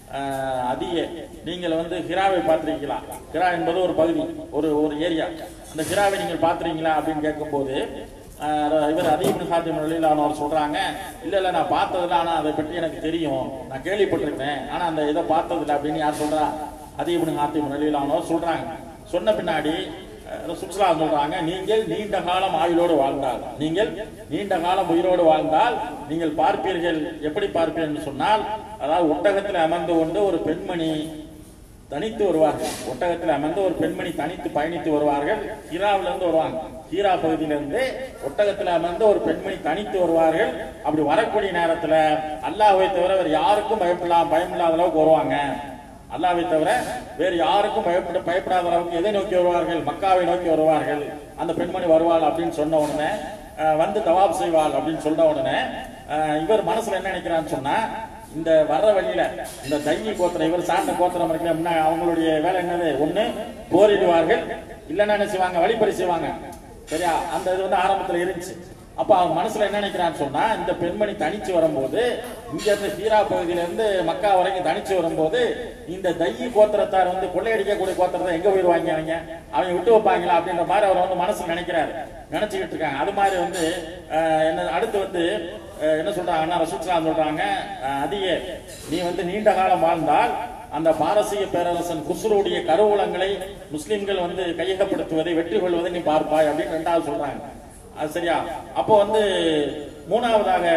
அஹ், அதியே நீங்கள் வந்து ஹிராவை பார்த்திருக்கீங்களா ஹிரா என்பது ஒரு பகுதி ஒரு ஒரு ஏரியா அந்த ஹிராவை நீங்கள் பார்த்திருக்கீங்களா அப்படின்னு கேட்கும்போது அஹ், இவர் அதிகம் சாத்தியம் நிலையில் அவர் சொல்றாங்க இல்ல இல்ல நான் பார்த்ததில்ல ஆனா அதை பற்றி எனக்கு தெரியும் நான் கேள்விப்பட்டிருக்கேன் ஆனா அந்த இதை பார்த்ததில்ல அப்படின்னு யார் சொல்றா அதிகம் சாத்தியம் நிலையில் அவர் சொல்றாங்க சொன்ன பின்னாடி சுற்றுலா சொல்றாங்க நீங்கள் நீண்ட காலம் ஆயுளோடு வாழ்ந்தால் நீங்கள் நீண்ட காலம் உயிரோடு வாழ்ந்தால் நீங்கள் பார்ப்பீர்கள் எப்படி பார்ப்பீர்கள் என்று சொன்னால் அதாவது ஒட்டகத்தில் அமர்ந்து கொண்டு ஒரு பெண்மணி தனித்து வருவார்கள் ஒட்டகத்தில் அமர்ந்து ஒரு பெண்மணி தனித்து பயணித்து வருவார்கள் ஹீராவில இருந்து வருவாங்க ஹீரா பகுதியிலிருந்து ஒட்டகத்தில் அமர்ந்து ஒரு பெண்மணி தனித்து வருவார்கள் அப்படி வரக்கூடிய நேரத்துல அல்லாஹ்வை தவிர வேறு யாருக்கும் பயப்படலாம் பயமில்லாத அளவுக்கு வருவாங்க அல்லாவை தவிர வேறு யாருக்கும் பயப்பட பயப்படாத அளவுக்கு எதை நோக்கி வருவார்கள் மக்காவை நோக்கி வருவார்கள் அந்த பெண்மணி வருவாள் அப்படின்னு சொன்ன உடனே அஹ், வந்து தவாப் செய்வாள் அப்படின்னு சொன்ன உடனே அஹ், இவர் மனசுல என்ன நினைக்கிறான்னு சொன்னா இந்த வர்ற வழியில இந்த தையி கோத்திரம் இவர் சார்ந்த கோத்திரம் இருக்கிற முன்ன அவங்களுடைய வேலை என்னது ஒண்ணு போரிடுவார்கள் இல்லைன்னா என்ன செய்வாங்க வழிப்பறி செய்வாங்க சரியா அந்த இது வந்து ஆரம்பத்துல இருந்துச்சு அப்ப அவன் மனசுல என்ன நினைக்கிறான்னு சொன்னா இந்த பெண்மணி தனிச்சு வரும்போது இங்க இருந்து ஹீரா பகுதியில இருந்து மக்கா வரைக்கும் தனிச்சு வரும்போது இந்த தையி கோத்திரத்தார் வந்து கொள்ளையடிக்கக்கூடிய கோத்திரத்தை எங்க போயிடுவாங்க அவங்க அவங்க விட்டு வைப்பாங்களா அப்படின்ற மாதிரி அவர் வந்து மனசுல நினைக்கிறாரு நினைச்சுக்கிட்டு இருக்காங்க அது மாதிரி வந்து அஹ், என்ன அடுத்து வந்து அஹ், என்ன சொல்றாங்கன்னா ரசூத்லாம் சொல்றாங்க அஹ், அதியே நீ வந்து நீண்ட காலம் வாழ்ந்தால் அந்த பாரசீக பேரரசன் குஸ்ருடைய கருவூலங்களை முஸ்லிம்கள் வந்து கையகப்படுத்துவதை வெற்றி கொள்வதை நீ பார்ப்பாய் அப்படின்னு ரெண்டாவது சொல்றாங்க அது சரியா அப்போ வந்து மூணாவதாக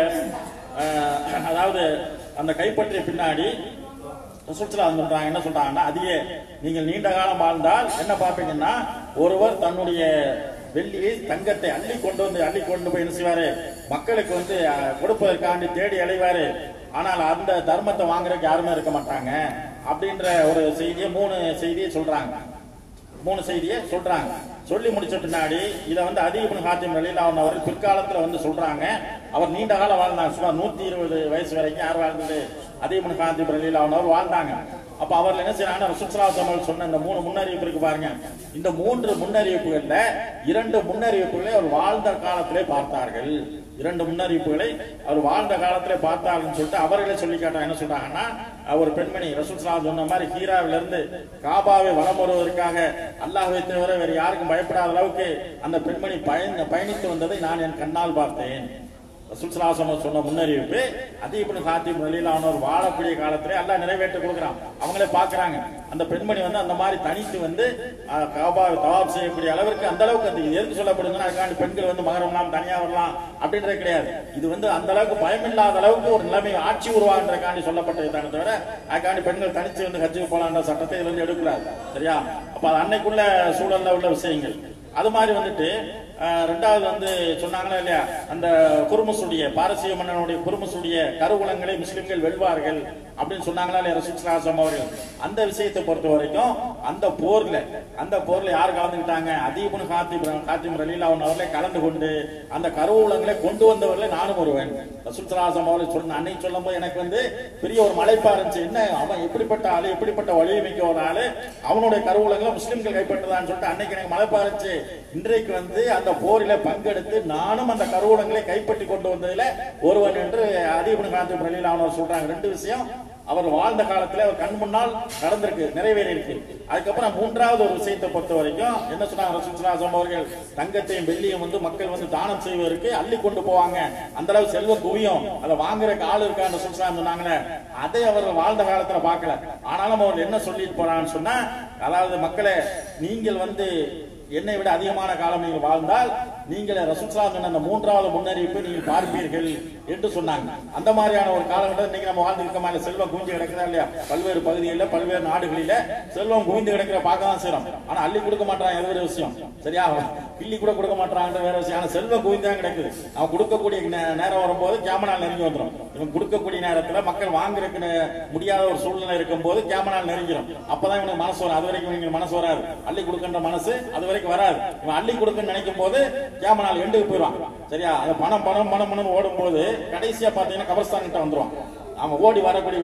அஹ், அதாவது அந்த கைப்பற்றிய பின்னாடி சுற்றுலா சொல்றாங்க என்ன சொல்றாங்கன்னா அதையே நீங்கள் நீண்ட காலம் வாழ்ந்தால் என்ன பார்ப்பீங்கன்னா ஒருவர் தன்னுடைய வெள்ளியை தங்கத்தை அள்ளி கொண்டு வந்து அள்ளி கொண்டு போய் என்ன செய்வாரு மக்களுக்கு வந்து அஹ், கொடுப்பதற்காண்டி தேடி அலைவாரு ஆனால் அந்த தர்மத்தை வாங்குறதுக்கு யாருமே இருக்க மாட்டாங்க அப்படின்ற ஒரு செய்தியை மூணு செய்தியை சொல்றாங்க மூணு செய்தியை சொல்றாங்க சொல்லி முடிச்ச பின்னாடி இதை வந்து அதிகபன் ஹாத்திம் நிலையில் அவன் அவர்கள் பிற்காலத்துல வந்து சொல்றாங்க அவர் நீண்ட காலம் வாழ்ந்தாங்க சுமார் நூத்தி இருபது வயசு வரைக்கும் யார் வாழ்ந்தது அதிகபன் ஹாத்திம் நிலையில் அவன் அவர் வாழ்ந்தாங்க அப்ப அவர்கள் என்ன செய்யறாங்கன்னா சுற்றுலாசமல் சொன்ன இந்த மூணு முன்னறிவிப்பு இருக்கு பாருங்க இந்த மூன்று முன்னறிவிப்புகள்ல இரண்டு முன்னறிவிப்புகளை அவர் வாழ்ந்த காலத்திலே பார்த்தார்கள் இரண்டு முன்னறிவிப்புகளை அவர் வாழ்ந்த காலத்திலே பார்த்தார்கள்னு சொல்லிட்டு அவர்களே சொல்லி கேட்டாங்க என்ன சொல்றாங்கன்னா ஒரு பெண்மணி ரசூல் சலாம் சொன்ன மாதிரி ஹீராவில இருந்து காபாவை வலம் வருவதற்காக அல்லாஹ்வை தவிர வேறு யாருக்கும் பயப்படாத அளவுக்கு அந்த பெண்மணி பயன் பயணித்து வந்ததை நான் என் கண்ணால் பார்த்தேன் ரசூல் சலாசம் சொன்ன முன்னறிவிப்பு அதீபன் சாத்தியம் நிலையில் அவனவர் வாழக்கூடிய காலத்திலே அல்லாஹ் நிறைவேற்ற கொடுக்குறான் அவங்களே பார்க்கறாங்க அந்த பெண்மணி வந்து அந்த மாதிரி தனித்து வந்து அஹ், காபாவை தவாப் செய்யக்கூடிய அளவிற்கு அந்த அளவுக்கு அந்த இது எதுக்கு சொல்லப்படுதுன்னா அதுக்காண்டி பெண்கள் வந்து மகரம்லாம் தனியா வரலாம் அப்படின்றது கிடையாது இது வந்து அந்த அளவுக்கு பயமில்லாத அளவுக்கு ஒரு நிலைமை ஆட்சி உருவான்றதுக்காண்டி சொல்லப்பட்டது தானே தவிர அதுக்காண்டி பெண்கள் தனித்து வந்து ஹஜ்ஜுக்கு போலான்ற சட்டத்தை இதுல இருந்து எடுக்கூடாது சரியா அப்ப அது அன்னைக்குள்ள சூழல்ல உள்ள விஷயங்கள் அது மாதிரி வந்துட்டு அஹ், ரெண்டாவது வந்து சொன்னாங்களா இல்லையா அந்த குருமுசுடைய பாரசீக மன்னனுடைய குருமுசுடைய கருவூலங்களை முஸ்லிம்கள் வெல்வார்கள் அப்படின்னு சொன்னாங்களா இல்லையா ரசூல் அவர்கள் அந்த விஷயத்தை பொறுத்த வரைக்கும் அந்த போர்ல அந்த போர்ல யார் கலந்துக்கிட்டாங்க அதீபுன் காத்திம் காத்திம் ரலீல் அவன் அவர்களே கலந்து கொண்டு அந்த கருவூலங்களை கொண்டு வந்தவர்களே நானும் ஒருவன் ரசூல் சலாசம் அவர்கள் சொன்ன அன்னைக்கு சொல்லும் போது எனக்கு வந்து பெரிய ஒரு மலைப்பா இருந்துச்சு என்ன அவன் எப்படிப்பட்ட ஆளு எப்படிப்பட்ட வலிமை மிக்க ஒரு ஆளு அவனுடைய கருவூலங்களை முஸ்லிம்கள் கைப்பற்றதான்னு சொல்லிட்டு அன்னைக்கு எனக்கு மலைப்பா இருந்துச்சு இன்றைக்கு வந்து அந்த போரில பங்கெடுத்து நானும் அந்த கருவூலங்களை கைப்பற்றி கொண்டு வந்ததுல ஒருவன் என்று அதீபன் காந்தி பிரலில் அவனர் சொல்றாங்க ரெண்டு விஷயம் அவர் வாழ்ந்த காலத்துல அவர் கண் முன்னால் நடந்திருக்கு நிறைவேறி இருக்கு அதுக்கப்புறம் மூன்றாவது ஒரு விஷயத்தை பொறுத்த வரைக்கும் என்ன சொன்னாங்க ரசூலுல்லாஹி அவர்கள் தங்கத்தையும் வெள்ளியும் வந்து மக்கள் வந்து தானம் செய்வதற்கு அள்ளி கொண்டு போவாங்க அந்த அளவு செல்வம் குவியும் அதை வாங்குறதுக்கு ஆள் இருக்கான்னு சொல்றாங்க சொன்னாங்களே அதை அவர்கள் வாழ்ந்த காலத்துல பார்க்கல ஆனாலும் அவர் என்ன சொல்லிட்டு போறான்னு சொன்னா அதாவது மக்களே நீங்கள் வந்து என்னை விட அதிகமான காலம் நீங்கள் வாழ்ந்தால் நீங்கள் ரசூலுல்லாஹி சொன்ன அந்த மூன்றாவது முன்னறிவிப்பை நீங்கள் பார்ப்பீர்கள் என்று சொன்னாங்க அந்த மாதிரியான ஒரு காலகட்டம் இன்னைக்கு நம்ம வாழ்ந்துருக்க மாதிரி செல்வம் குவிஞ்சு கிடக்குதா இல்லையா பல்வேறு பகுதிகளில் பல்வேறு நாடுகளில செல்வம் குவிந்து கிடக்கிற பார்க்க தான் செய்றோம் ஆனா அள்ளி கொடுக்க மாட்டாங்க அது வேற விஷயம் சரியா கிள்ளி கூட கொடுக்க மாட்டாங்கன்ற வேற விஷயம் ஆனா செல்வம் குவிந்து தான் கிடக்குது அவன் கொடுக்கக்கூடிய நே- நேரம் வரும்போது கேமனால் நெருங்கி வந்துடும் இவன் கொடுக்கக்கூடிய நேரத்துல மக்கள் வாங்குறதுக்கு நே- முடியாத ஒரு சூழ்நிலை இருக்கும்போது கேமனால் நெருங்கிடும் அப்பதான் இவனுக்கு மனசு வரும் அது வரைக்கும் இவனுக்கு மனசு வராது அள்ளி கொடுக்கின்ற மனசு அது வரைக்கும் வராது இவன் அள்ளி கொடுக்கன்னு நினைக்கும் போது கேமனால் எண்டுக்கு போயிடுவான் சரியா அந்த பணம் பணம் பணம் பணம் ஓடும் போது கடைசியா பாத்தீங்கன்னா கபர்ஸ்தான் கிட்ட வந்துருவான் அவன் ஓடி வரக்கூடிய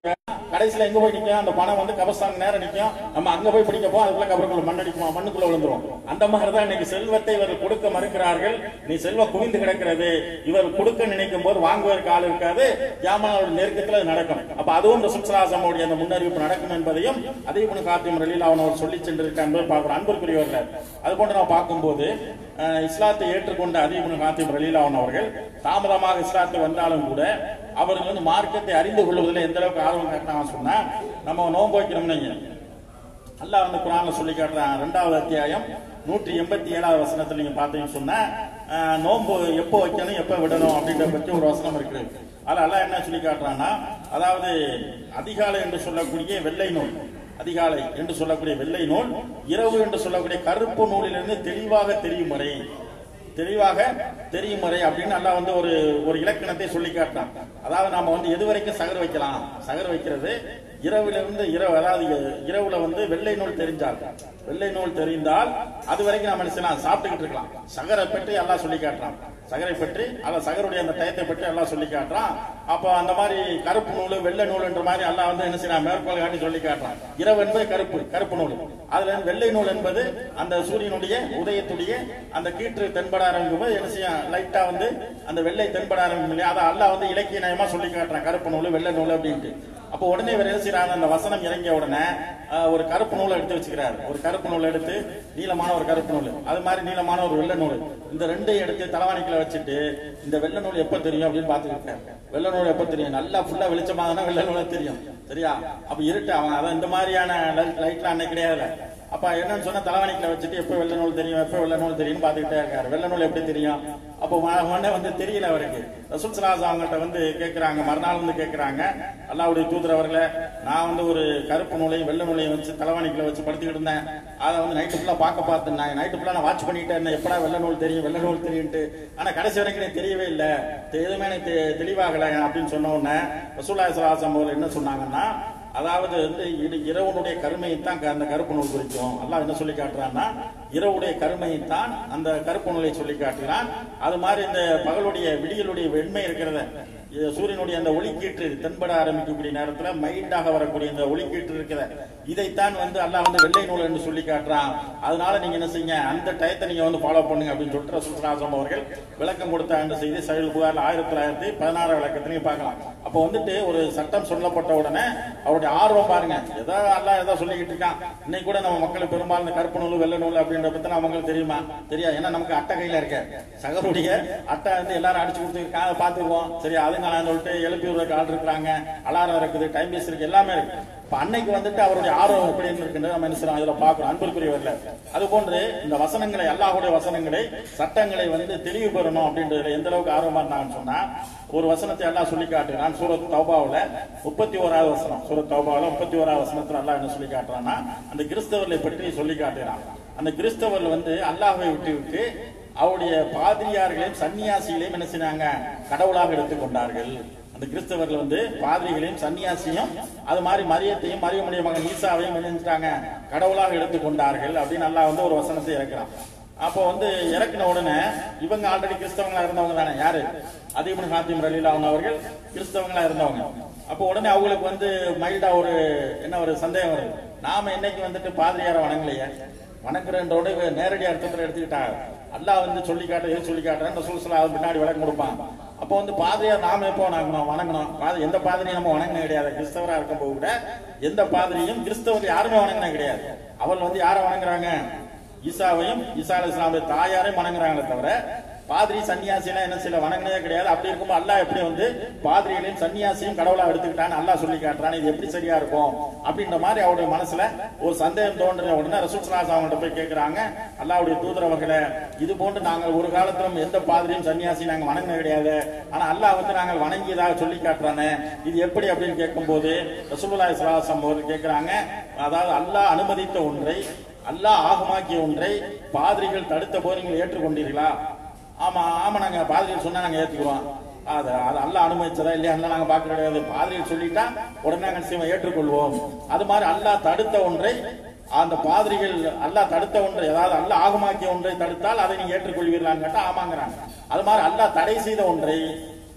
கடைசியில எங்க போய் நிக்கும் அந்த பணம் வந்து கபஸ்தான் நேரம் நிக்கும் நம்ம அங்க போய் பிடிக்க போவோம் அதுக்குள்ள கபருக்குள்ள மண்ணடிக்குமா மண்ணுக்குள்ள விழுந்துரும் அந்த மாதிரி தான் இன்னைக்கு செல்வத்தை இவர்கள் கொடுக்க மறுக்கிறார்கள் நீ செல்வம் குவிந்து கிடக்கிறது இவர் கொடுக்க நினைக்கும் போது வாங்குவதற்கு ஆள் இருக்காது ஜாமானோட நெருக்கத்துல அது நடக்கும் அப்ப அதுவும் ரசூலுல்லாஹி அந்த முன்னறிவிப்பு நடக்கும் என்பதையும் அதே போல காத்தியம் ரலீல் அவன் அவர் சொல்லி சென்றிருக்கான் என்பதை பார்க்கிறோம் அன்பிற்குரியவர்கள் அது போன்று நாம் பார்க்கும்போது அஹ், இஸ்லாத்தை ஏற்றுக்கொண்ட அதீபுன் காத்தியம் ரலீலாவன் அவர்கள் தாமதமாக இஸ்லாத்தை வந்தாலும் கூட அவர்கள் வந்து மார்க்கத்தை அறிந்து கொள்வதில் எந்த அளவுக்கு ஆர்வம் காட்டினாங்க சொன்னா நம்ம நோன்பு வைக்கணும்னு வைங்க. அல்லாஹ் வந்து குரான்ல சொல்லி காட்டுறான் ரெண்டாவது அத்தியாயம் நூற்றி எண்பத்தி ஏழாவது வசனத்துல நீங்க பாத்தீங்கன்னு சொன்னா அஹ், நோன்பு எப்போ வைக்கணும் எப்போ விடணும் அப்படின்ற பற்றி ஒரு வசனம் இருக்கு அதுல அல்லாஹ் என்ன சொல்லி காட்டுறான்னா அதாவது அதிகாலை என்று சொல்லக்கூடிய வெள்ளை நூல் அதிகாலை என்று சொல்லக்கூடிய வெள்ளை நூல் இரவு என்று சொல்லக்கூடிய கருப்பு நூலிலிருந்து தெளிவாக தெரியும் வரை தெளிவாக தெரியும் வரை அப்படின்னு அல்லாஹ் வந்து ஒரு ஒரு இலக்கணத்தை சொல்லி காட்டுறான் அதாவது நாம வந்து எது வரைக்கும் சகர் வைக்கலாம் சகர் வைக்கிறது இரவுல இருந்து இரவு அதாவது இரவுல வந்து வெள்ளை நூல் தெரிஞ்சால் வெள்ளை நூல் தெரிந்தால் அது வரைக்கும் நம்ம என்ன செய்யலாம் சாப்பிட்டுக்கிட்டு இருக்கலாம் சகரை பற்றி எல்லாம் சொல்லி காட்டுறான் சகரை பற்றி அல்ல சகருடைய அந்த டயத்தை பற்றி எல்லாம் சொல்லி காட்டுறான் அப்போ அந்த மாதிரி கருப்பு நூல் வெள்ளை நூல்ன்ற மாதிரி எல்லாம் வந்து என்ன செய்யறான் மேற்கோள் காட்டி சொல்லி காட்டுறான் இரவு என்பது கருப்பு கருப்பு நூல் அதுல இருந்து வெள்ளை நூல் என்பது அந்த சூரியனுடைய உதயத்துடைய அந்த கீற்று தென்பட ஆரம்பிக்கும் போது என்ன செய்யும் லைட்டா வந்து அந்த வெள்ளை தென்பட ஆரம்பிக்கும் இல்லையா அதை அல்லாஹ் வந்து இலக்கிய நயமா சொல்லி காட்டுறான் கருப்பு நூல் வெள்ளை நூல் அப்படின்ட்டு அப்போ உடனே இவர் என்ன செய்யறாங்க அந்த வசனம் இறங்கிய உடனே ஆஹ், ஒரு கருப்பு நூலை எடுத்து வச்சுக்கிறார் ஒரு கருப்பு நூலை எடுத்து நீளமான ஒரு கருப்பு நூல் அது மாதிரி நீளமான ஒரு வெள்ளை நூல் இந்த ரெண்டையும் எடுத்து தலைவாணிக்குள்ள வச்சுட்டு இந்த வெள்ளை நூல் எப்ப தெரியும் அப்படின்னு பாத்துக்கிட்டேன் வெள்ளை நூல் எப்ப தெரியும் நல்லா ஃபுல்லா வெளிச்சமாக வெள்ளை நூலை தெரியும் சரியா அப்ப இருட்டு அவன் அதான் இந்த மாதிரியான லைட்லாம் அன்னைக்கு கிடையாது அப்ப என்னன்னு சொன்னா தலைவாணிக்குள்ள வச்சுட்டு எப்ப வெள்ளை நூல் தெரியும் எப்ப வெள்ளை நூல் தெரியும் பாத்துக்கிட்டே இருக்காரு வெள்ளை நூல் எப்படி தெரியும் அப்போ ம- உடனே வந்து தெரியல அவருக்கு ரசூல் சலாஸ் அவங்கள்ட்ட வந்து கேட்கிறாங்க மறுநாள் வந்து கேட்கிறாங்க அல்லாவுடைய தூதர் அவர்களே நான் வந்து ஒரு கருப்பு நூலையும் வெள்ளை நூலையும் வச்சு தலைவாணிக்குள்ள வச்சு படுத்துக்கிட்டு இருந்தேன் அதை வந்து நைட்டு ஃபுல்லா பார்க்க பார்த்தேன் நான் நைட்டு ஃபுல்லா நான் வாட்ச் பண்ணிட்டே இருந்தேன் எப்படா வெள்ளை நூல் தெரியும் வெள்ளை நூல் தெரியும்ட்டு ஆனா கடைசி வரைக்கும் எனக்கு தெரியவே இல்லை எதுவுமே எனக்கு தெ- தெளிவாகல அப்படின்னு சொன்ன உடனே ரசூல்லா சலாசம் அவர்கள் என்ன சொன்னாங்கன்னா அதாவது வந்து இது இரவனுடைய கருமையை தான் க- அந்த கருப்பு நூல் குறிக்கும் அல்லாஹ் என்ன சொல்லி காட்டுறான்னா இரவுடைய கருமையை தான் அந்த கருப்பு நூலை சொல்லி காட்டுகிறான் அது மாதிரி இந்த பகலுடைய விடியலுடைய வெண்மை இருக்கிறத இது சூரியனுடைய அந்த ஒளிக்கீற்று தென்பட ஆரம்பிக்கக்கூடிய நேரத்துல மைல்டாக வரக்கூடிய இந்த ஒளிக்கீற்று இருக்கிற இதைத்தான் வந்து அல்லாஹ் வந்து வெள்ளை நூல் என்று சொல்லி காட்டுறான் அதனால நீங்க என்ன செய்யுங்க அந்த டயத்தை நீங்க வந்து ஃபாலோ பண்ணுங்க அப்படின்னு சொல்லிட்டு ரசூலுல்லாஹி அவர்கள் விளக்கம் கொடுத்த அந்த செய்தி சைல் புகார்ல ஆயிரத்தி தொள்ளாயிரத்தி பதினாறு விளக்கத்திலையும் பார்க்கலாம் அப்போ வந்துட்டு ஒரு சட்டம் சொல்லப்பட்ட உடனே அவருடைய ஆர்வம் பாருங்க ஏதோ அல்லாஹ் ஏதோ சொல்லிக்கிட்டு இருக்கான் இன்னைக்கு கூட நம்ம மக்கள் பெரும்பாலும் இந்த கருப்பு நூல் வெள்ளை நூல் அப்படின்ற பத்தி அவங்களுக்கு தெரியுமா தெரியாது ஏன்னா நமக்கு அட்டை கையில இருக்க சகருடைய அட்டை வந்து எல்லாரும் அடிச்சு கொடுத்துருக்காங்க பாத்துக்குவோம் சரி அதுங்களான்னு சொல்லிட்டு எழுப்பி விடுறதுக்கு ஆள் இருக்கிறாங்க அலாரம் இருக்குது டைம் பேஸ் இருக்கு எல்லாமே இருக்கு இப்ப அன்னைக்கு வந்துட்டு அவருடைய ஆர்வம் எப்படி இருக்கின்றது நம்ம என்ன செய்றோம் அதுல பாக்குறோம் அன்பிற்குரியவர்ல அது போன்று இந்த வசனங்களை அல்லாஹ்வுடைய வசனங்களை சட்டங்களை வந்து தெளிவு பெறணும் அப்படின்றதுல எந்த அளவுக்கு ஆர்வமா இருந்தாங்கன்னு சொன்னா ஒரு வசனத்தை அல்லாஹ் சொல்லி காட்டுகிறான் சூரத் தௌபாவுல முப்பத்தி ஓராவது வசனம் சூரத் தௌபாவுல முப்பத்தி ஓராவது வசனத்துல அல்லாஹ் என்ன சொல்லி காட்டுறான்னா அந்த கிறிஸ்தவர்களை பற்றி சொல்லி காட்டுகிறான் அந்த கிறிஸ்தவர்கள் வந்து அல்லாஹ்வை விட்டு விட்டு அவருடைய பாதிரியார்களையும் சன்னியாசிகளையும் என்ன செய்றாங்க கடவுளாக எடுத்துக்கொண்டார்கள் அந்த கிறிஸ்தவர்கள் வந்து பாதிரிகளையும் சன்னியாசியும் அது மாதிரி மரியத்தையும் மரியமுடைய மகன் ஈசாவையும் என்ன செஞ்சுட்டாங்க கடவுளாக எடுத்துக்கொண்டார்கள் அப்படின்னு அல்லாஹ் வந்து ஒரு வசனத்தை இறக்குறான் அப்போ வந்து இறக்குன உடனே இவங்க ஆல்ரெடி கிறிஸ்தவங்களா இருந்தவங்க தானே யாரு அதிபன் ஹாத்திம் ரலீலா அவர்கள் கிறிஸ்தவங்களா இருந்தவங்க அப்போ உடனே அவங்களுக்கு வந்து மைல்டா ஒரு என்ன ஒரு சந்தேகம் வருது நாம என்னைக்கு வந்துட்டு பாதிரியாரை வணங்கலையே வணங்குறன்றோட இவ நேரடி அர்த்தத்துல எடுத்துக்கிட்டாங்க அல்லாஹ் வந்து சொல்லி காட்ட எது சொல்லி காட்டுறேன் ரசூல் ஸல்லல்லாஹு அலைஹி பின்னாடி விளக்கம் கொடுப்பான் அப்போ வந்து பாதிரியார் நாம எப்போ வணங்கணும் வணங்கணும் பாதி எந்த பாதிரியும் நம்ம வணங்கின கிடையாது கிறிஸ்தவரா இருக்கும்போது கூட எந்த பாதிரியும் கிறிஸ்தவர் யாருமே வணங்கின கிடையாது அவர்கள் வந்து யாரை வணங்குறாங்க ஈசாவையும் ஈசா அலி இஸ்லாமுடைய தாயாரையும் வணங்குறாங்களே தவிர பாதிரி சன்னியாசிலாம் என்ன சில வணங்கினதே கிடையாது அப்படி இருக்கும்போது அல்லாஹ் எப்படி வந்து பாதிரிகளையும் சன்னியாசியும் கடவுளா எடுத்துக்கிட்டான்னு அல்லாஹ் சொல்லி காட்டுறான் இது எப்படி சரியா இருக்கும் அப்படின்ற மாதிரி அவருடைய மனசுல ஒரு சந்தேகம் தோன்ற உடனே ரசூல் சலாஸ் அவங்கள்ட்ட போய் கேட்கிறாங்க அல்லாஹ்வுடைய தூதரவர்களை இது போன்று நாங்கள் ஒரு காலத்திலும் எந்த பாதிரியும் சன்னியாசி நாங்க வணங்கின கிடையாது ஆனா அல்லாஹ் வந்து நாங்கள் வணங்கியதாக சொல்லி காட்டுறானே இது எப்படி அப்படின்னு கேட்கும்போது ரசூலுல்லாஹி ஸல்லல்லாஹு அலைஹி வஸல்லம் அவர்கள் கேட்கிறாங்க அதாவது அல்லாஹ் அனுமதித்த ஒன்றை அல்லாஹ் ஆகமாக்கிய ஒன்றை பாதிரிகள் தடுத்த போது நீங்கள் ஏற்றுக்கொண்டீர்களா ஆமா ஆமா நாங்க பாதிரிகள் சொன்னா நாங்க ஏத்துக்குவோம் அது அது அல்லாஹ் அனுமதிச்சதா இல்லையா நாங்க பார்க்க கிடையாது பாதிரிகள் சொல்லிட்டா உடனே நாங்க நிச்சயமா ஏற்றுக்கொள்வோம் அது மாதிரி அல்லாஹ் தடுத்த ஒன்றை அந்த பாதிரிகள் அல்லாஹ் தடுத்த ஒன்றை அதாவது அல்லாஹ் ஆகமாக்கிய ஒன்றை தடுத்தால் அதை நீங்க ஏற்றுக்கொள்வீர்களான்னு கேட்டா ஆமாங்கிறாங்க அது மாதிரி அல்லாஹ் தடை செய்த ஒன்றை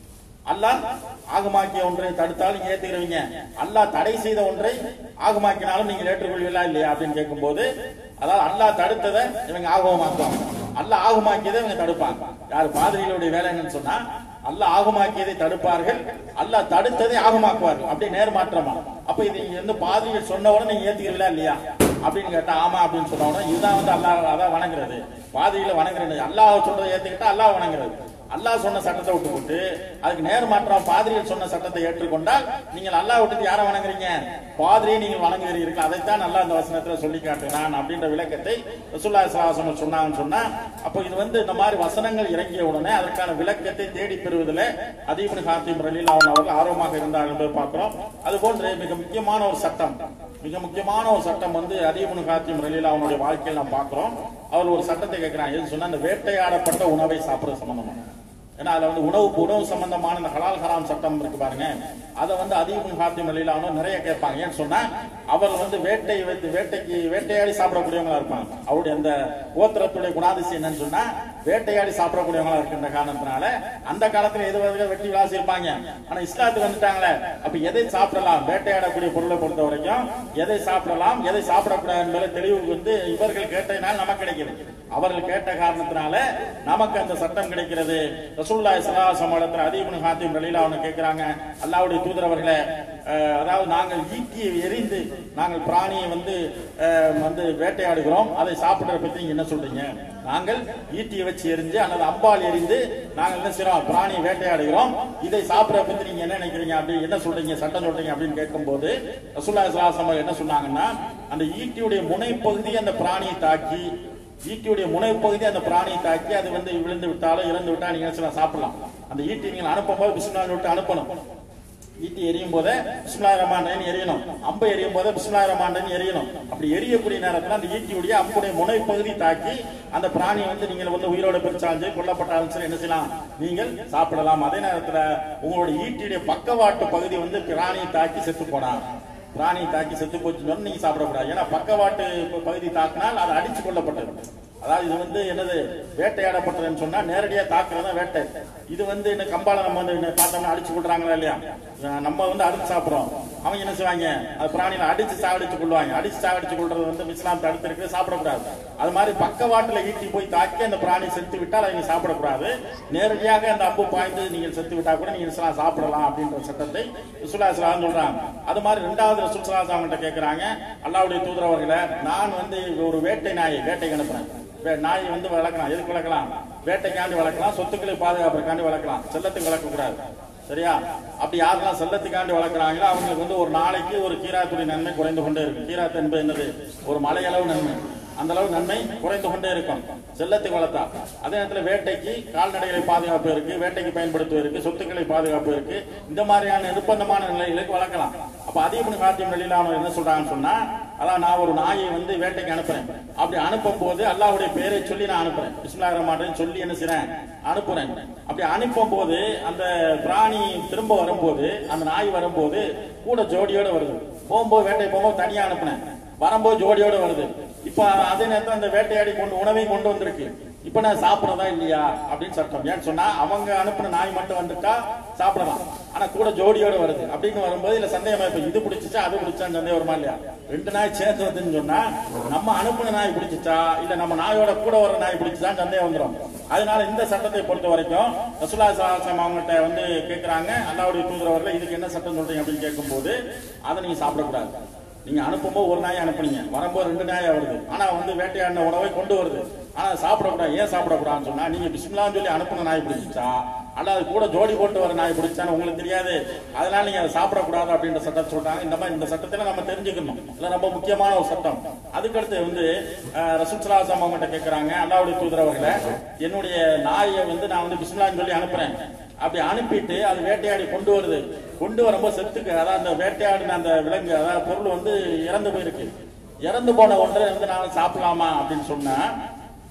அல்லாஹ் ஆகமாக்கிய ஒன்றை தடுத்தாலும் நீங்க ஏத்துக்கிறவங்க அல்லாஹ் தடை செய்த ஒன்றை ஆகமாக்கினாலும் நீங்கள் ஏற்றுக்கொள்வீங்களா இல்லையா அப்படின்னு கேட்கும்போது அதாவது அல்லாஹ் தடுத்ததை இவங்க ஆகமாக்குவாங்க அல்லாஹ் ஆகமாக்கியதை இவங்க தடுப்பாங்க யார் பாதிரிகளுடைய வேலை என்னன்னு சொன்னா அல்லாஹ் ஆகமாக்கியதை தடுப்பார்கள் அல்லாஹ் தடுத்ததை ஆகமாக்குவார்கள் அப்படி நேர்மாற்றமா அப்ப இது இங்க வந்து பாதிரிகள் சொன்ன உடனே நீங்க ஏத்துக்கிறீங்களா இல்லையா அப்படின்னு கேட்டா ஆமா அப்படின்னு சொன்ன உடனே இதுதான் வந்து அல்லாஹ் அதான் வணங்குறது பாதிரிகளை வணங்குறது அல்லாஹ் சொல்றதை ஏத்துக்கிட்டா அல்லாஹ் வணங்குறது அல்லாஹ் சொன்ன சட்டத்தை விட்டு விட்டு அதுக்கு நேர் மாற்றம் பாதிரிகள் சொன்ன சட்டத்தை ஏற்றுக்கொண்டால் நீங்கள் அல்லாஹ் விட்டுட்டு யாரை வணங்குறீங்க பாதிரியை நீங்கள் வணங்குகிறீர்கள் அதைத்தான் நல்லா இந்த வசனத்துல சொல்லி காட்டுகிறான் அப்படின்ற விளக்கத்தை ரசூல்லா சலாசம் சொன்னாங்கன்னு சொன்னா அப்போ இது வந்து இந்த மாதிரி வசனங்கள் இறங்கிய உடனே அதற்கான விளக்கத்தை தேடி பெறுவதில் அதீபன் காத்திம் ரலீல் அவர்கள் ஆர்வமாக இருந்தார் என்பதை பார்க்கிறோம் அது போன்று மிக முக்கியமான ஒரு சட்டம் மிக முக்கியமான ஒரு சட்டம் வந்து அதீபன் காத்திம் ரலீல் அவனுடைய வாழ்க்கையில் நாம் பார்க்கிறோம் அவர் ஒரு சட்டத்தை கேட்கிறான் எது சொன்னா இந்த வேட்டையாடப்பட்ட உணவை சாப்பிடுறது சம்பந்தமா ஏன்னா அதுல வந்து உணவு உணவு சம்பந்தமான இந்த ஹலால் ஹராம் சட்டம் இருக்கு பாருங்க அதை வந்து அதிகம் ஹாத்தியம் நிலையிலான நிறைய கேட்பாங்க ஏன்னு சொன்னா அவர் வந்து வேட்டை வைத்து வேட்டைக்கு வேட்டையாடி சாப்பிடக்கூடியவங்களா இருப்பாங்க அவருடைய அந்த கோத்திரத்துடைய குணாதிசயம் என்னன்னு சொன்னா வேட்டையாடி சாப்பிடக்கூடியவங்களா இருக்கின்ற காரணத்தினால அந்த காலத்துல எது வரைக்கும் வெட்டி விளாசி இருப்பாங்க ஆனா இஸ்லாத்துக்கு வந்துட்டாங்களே அப்ப எதை சாப்பிடலாம் வேட்டையாடக்கூடிய பொருளை பொறுத்த வரைக்கும் எதை சாப்பிடலாம் எதை சாப்பிடக்கூடாது என்பதை தெளிவு வந்து இவர்கள் கேட்டதினால் நமக்கு கிடைக்கிறது அவர்கள் கேட்ட காரணத்தினால நமக்கு அந்த சட்டம் கிடைக்கிறது ரசூல்லா இஸ்லாம் இடத்துல அதிபன் ஹாத்திம் ரலீலா அவனு கேட்கிறாங்க அல்லாவுடைய தூதரவர்களே அஹ், அதாவது நாங்கள் ஈட்டியை எரிந்து நாங்கள் பிராணியை வந்து அஹ், வந்து வேட்டையாடுகிறோம் அதை சாப்பிடுறத பத்தி நீங்க என்ன சொல்றீங்க நாங்கள் ஈட்டியை வச்சு எரிஞ்சு அல்லது அம்பால் எரிந்து நாங்கள் என்ன செய்றோம் பிராணியை வேட்டையாடுகிறோம் இதை சாப்பிடுற பத்தி நீங்க என்ன நினைக்கிறீங்க அப்படி என்ன சொல்றீங்க சட்டம் சொல்றீங்க அப்படின்னு கேட்கும்போது ரசூல்லா இஸ்லாம் என்ன சொன்னாங்கன்னா அந்த ஈட்டியுடைய முனைப்பகுதி அந்த பிராணியை தாக்கி ஈட்டியுடைய முனைப்பகுதி அந்த பிராணியை தாக்கி அது வந்து விழுந்து விட்டாலும் இறந்து விட்டா நீங்க என்ன செய்யலாம், சாப்பிடலாம் அந்த ஈட்டி நீங்கள் அனுப்பும்போது பிஸ்மில்லாஹ் விட்டு அனுப்பணும் ஈட்டி எரியும் போதே பிஸ்மில்லா ரஹ்மான் எரியணும் அம்பு எரியும் போதே பிஸ்மில்லா ரஹ்மான் எரியணும் அப்படி எரியக்கூடிய நேரத்துல அந்த ஈட்டியுடைய அம்புடைய முனைப்பகுதி தாக்கி அந்த பிராணி வந்து நீங்கள் வந்து உயிரோட பிரிச்சாலும் சரி கொல்லப்பட்டாலும் சரி என்ன செய்யலாம் நீங்கள் சாப்பிடலாம் அதே நேரத்துல உங்களுடைய ஈட்டியுடைய பக்கவாட்டு பகுதி வந்து பிராணியை தாக்கி செத்து போனான் பிராணி தாக்கி செத்து போச்சுன்னு சொன்னா நீங்க சாப்பிடக்கூடாது ஏன்னா பக்கவாட்டு ப- பகுதி தாக்கினால் அது அடிச்சு கொள்ளப்பட்டது அதாவது இது வந்து என்னது வேட்டையாடப்பட்டதுன்னு சொன்னா நேரடியா தாக்குறது தான் வேட்டை இது வந்து இந்த கம்பால நம்ம வந்து என்ன பார்த்தோம்னா அடிச்சு கொள்றாங்களா இல்லையா அஹ் நம்ம வந்து அடிச்சு சாப்பிடுறோம் அவங்க என்ன செய்வாங்க அது பிராணியில அடிச்சு சாகடிச்சு கொள்வாங்க அடிச்சு சாகடிச்சு கொள்றது வந்து இஸ்லாம் தடுத்து இருக்கு சாப்பிடக்கூடாது அது மாதிரி பக்கவாட்டுல ஈட்டி போய் தாக்கி அந்த பிராணி செத்து விட்டால் அதை நீங்க சாப்பிடக்கூடாது நேரடியாக அந்த அம்பு பாய்ந்து நீங்கள் செத்து விட்டா கூட நீங்க இஸ்லாம் சாப்பிடலாம் அப்படின்ற சட்டத்தை ரசூலுல்லாஹி ஸல்லல்லாஹு அலைஹி வஸல்லம் சொல்றாங்க அது மாதிரி ரெண்டாவது ரசூல் ஸல்லல்லாஹு அலைஹி வஸல்லம் கேட்கறாங்க அல்லாஹ்வுடைய தூதர் அவர்களே நான் வந்து ஒரு வேட்டை நாயை வேட்டைக்கு அனுப்புறேன் வே- நாய் வந்து வளர்க்கலாம் எதுக்கு வளர்க்கலாம் வேட்டைக்காண்டி வளர்க்கலாம் சொத்துக்களை பாதுகாப்புக்காண்டி வளர்க்கலாம் செல்லத்துக்கு வளர்க்கக்கூடாது சரியா அப்படி யாரெல்லாம் செல்லத்துக்காண்டி வளர்க்குறாங்களோ அவங்களுக்கு வந்து ஒரு நாளைக்கு ஒரு கீராத்துடைய நன்மை குறைந்து கொண்டே இருக்கும் கீராத் என்பது என்னது ஒரு மலையளவு நன்மை அந்த அளவு நன்மை குறைந்து கொண்டே இருக்கும் செல்லத்துக்கு வளர்த்தா அதே நேரத்தில் வேட்டைக்கு கால்நடைகளை பாதுகாப்பு இருக்கு வேட்டைக்கு பயன்படுத்துவதற்கு சொத்துக்களை பாதுகாப்பு இருக்கு இந்த மாதிரியான நிர்பந்தமான நிலைகளுக்கு வளர்க்கலாம் அப்ப அதிகமான காத்தியம் நிலையில அவன் என்ன சொல்றாங்கன்னு சொன்னா அதான் நான் ஒரு நாயை வந்து வேட்டைக்கு அனுப்புறேன் அப்படி அனுப்பும் போது அல்லாஹ்வுடைய பேரை சொல்லி நான் அனுப்புறேன் பிஸ்மில்லாஹ் ரஹ்மான் சொல்லி என்ன செய்றேன் அனுப்புறேன் அப்படி அனுப்பும் போது அந்த பிராணி திரும்ப வரும்போது அந்த நாய் வரும்போது கூட ஜோடியோட வருது போகும்போது வேட்டை போகும்போது தனியா அனுப்புனேன் வரும்போது ஜோடியோட வருது இப்ப அதே நேரத்தில் அந்த வேட்டையாடி கொண்டு உணவையும் கொண்டு வந்திருக்கு இப்ப நான் சாப்பிடறதா இல்லையா அப்படின்னு சட்டம் ஏன்னு சொன்னா அவங்க அனுப்புன நாய் மட்டும் வந்துட்டா சாப்பிடலாம் ஆனா கூட ஜோடியோட வருது அப்படின்னு வரும்போது இல்ல சந்தேகமா இப்ப இது பிடிச்சிச்சா அது பிடிச்சான்னு சந்தேகம் வருமா இல்லையா ரெண்டு நாய் சேர்ந்து வருதுன்னு சொன்னா நம்ம அனுப்புன நாய் பிடிச்சிச்சா இல்ல நம்ம நாயோட கூட வர நாய் பிடிச்சிச்சான்னு சந்தேகம் வந்துடும் அதனால இந்த சட்டத்தை பொறுத்த வரைக்கும் ரசூலா சலாசம் அவங்ககிட்ட வந்து கேட்கறாங்க அல்லாவுடைய தூதரவர்கள் இதுக்கு என்ன சட்டம் சொல்றீங்க அப்படின்னு கேட்கும்போது அதை நீங்க சாப்பிடக்கூடாது நீங்க அனுப்பும்போது ஒரு நாயை அனுப்புனீங்க வரும்போது ரெண்டு நாயா வருது ஆனா வந்து வேட்டையாடின உணவை கொண்டு வருது ஆனா சாப்பிடக்கூடாது ஏன் சாப்பிடக்கூடாதுன்னு சொன்னா நீங்க பிஸ்மில்லான்னு சொல்லி அனுப்புன நாய் பிடிச்சிச்சா அல்ல அது கூட ஜோடி போட்டு வர நாய் பிடிச்சான்னு உங்களுக்கு தெரியாது அதனால நீங்க அதை சாப்பிடக்கூடாது அப்படின்ற சட்டத்தை சொல்றாங்க இந்த மாதிரி இந்த சட்டத்துல நம்ம தெரிஞ்சுக்கணும் இல்ல ரொம்ப முக்கியமான ஒரு சட்டம் அதுக்கடுத்து வந்து அஹ், ரசூல் சலாசம் அவங்ககிட்ட கேட்கறாங்க அல்லாவுடைய தூதரவர்களை என்னுடைய நாயை வந்து நான் வந்து பிஸ்மில்லான்னு சொல்லி அனுப்புறேன் அப்படி அனுப்பிட்டு அது வேட்டையாடி கொண்டு வருது கொண்டு வரும்போது செத்துக்கு அதாவது அந்த வேட்டையாடின அந்த விலங்கு அதாவது பொருள் வந்து இறந்து போயிருக்கு இறந்து போன ஒன்றை வந்து நான் சாப்பிடலாமா அப்படின்னு சொன்னா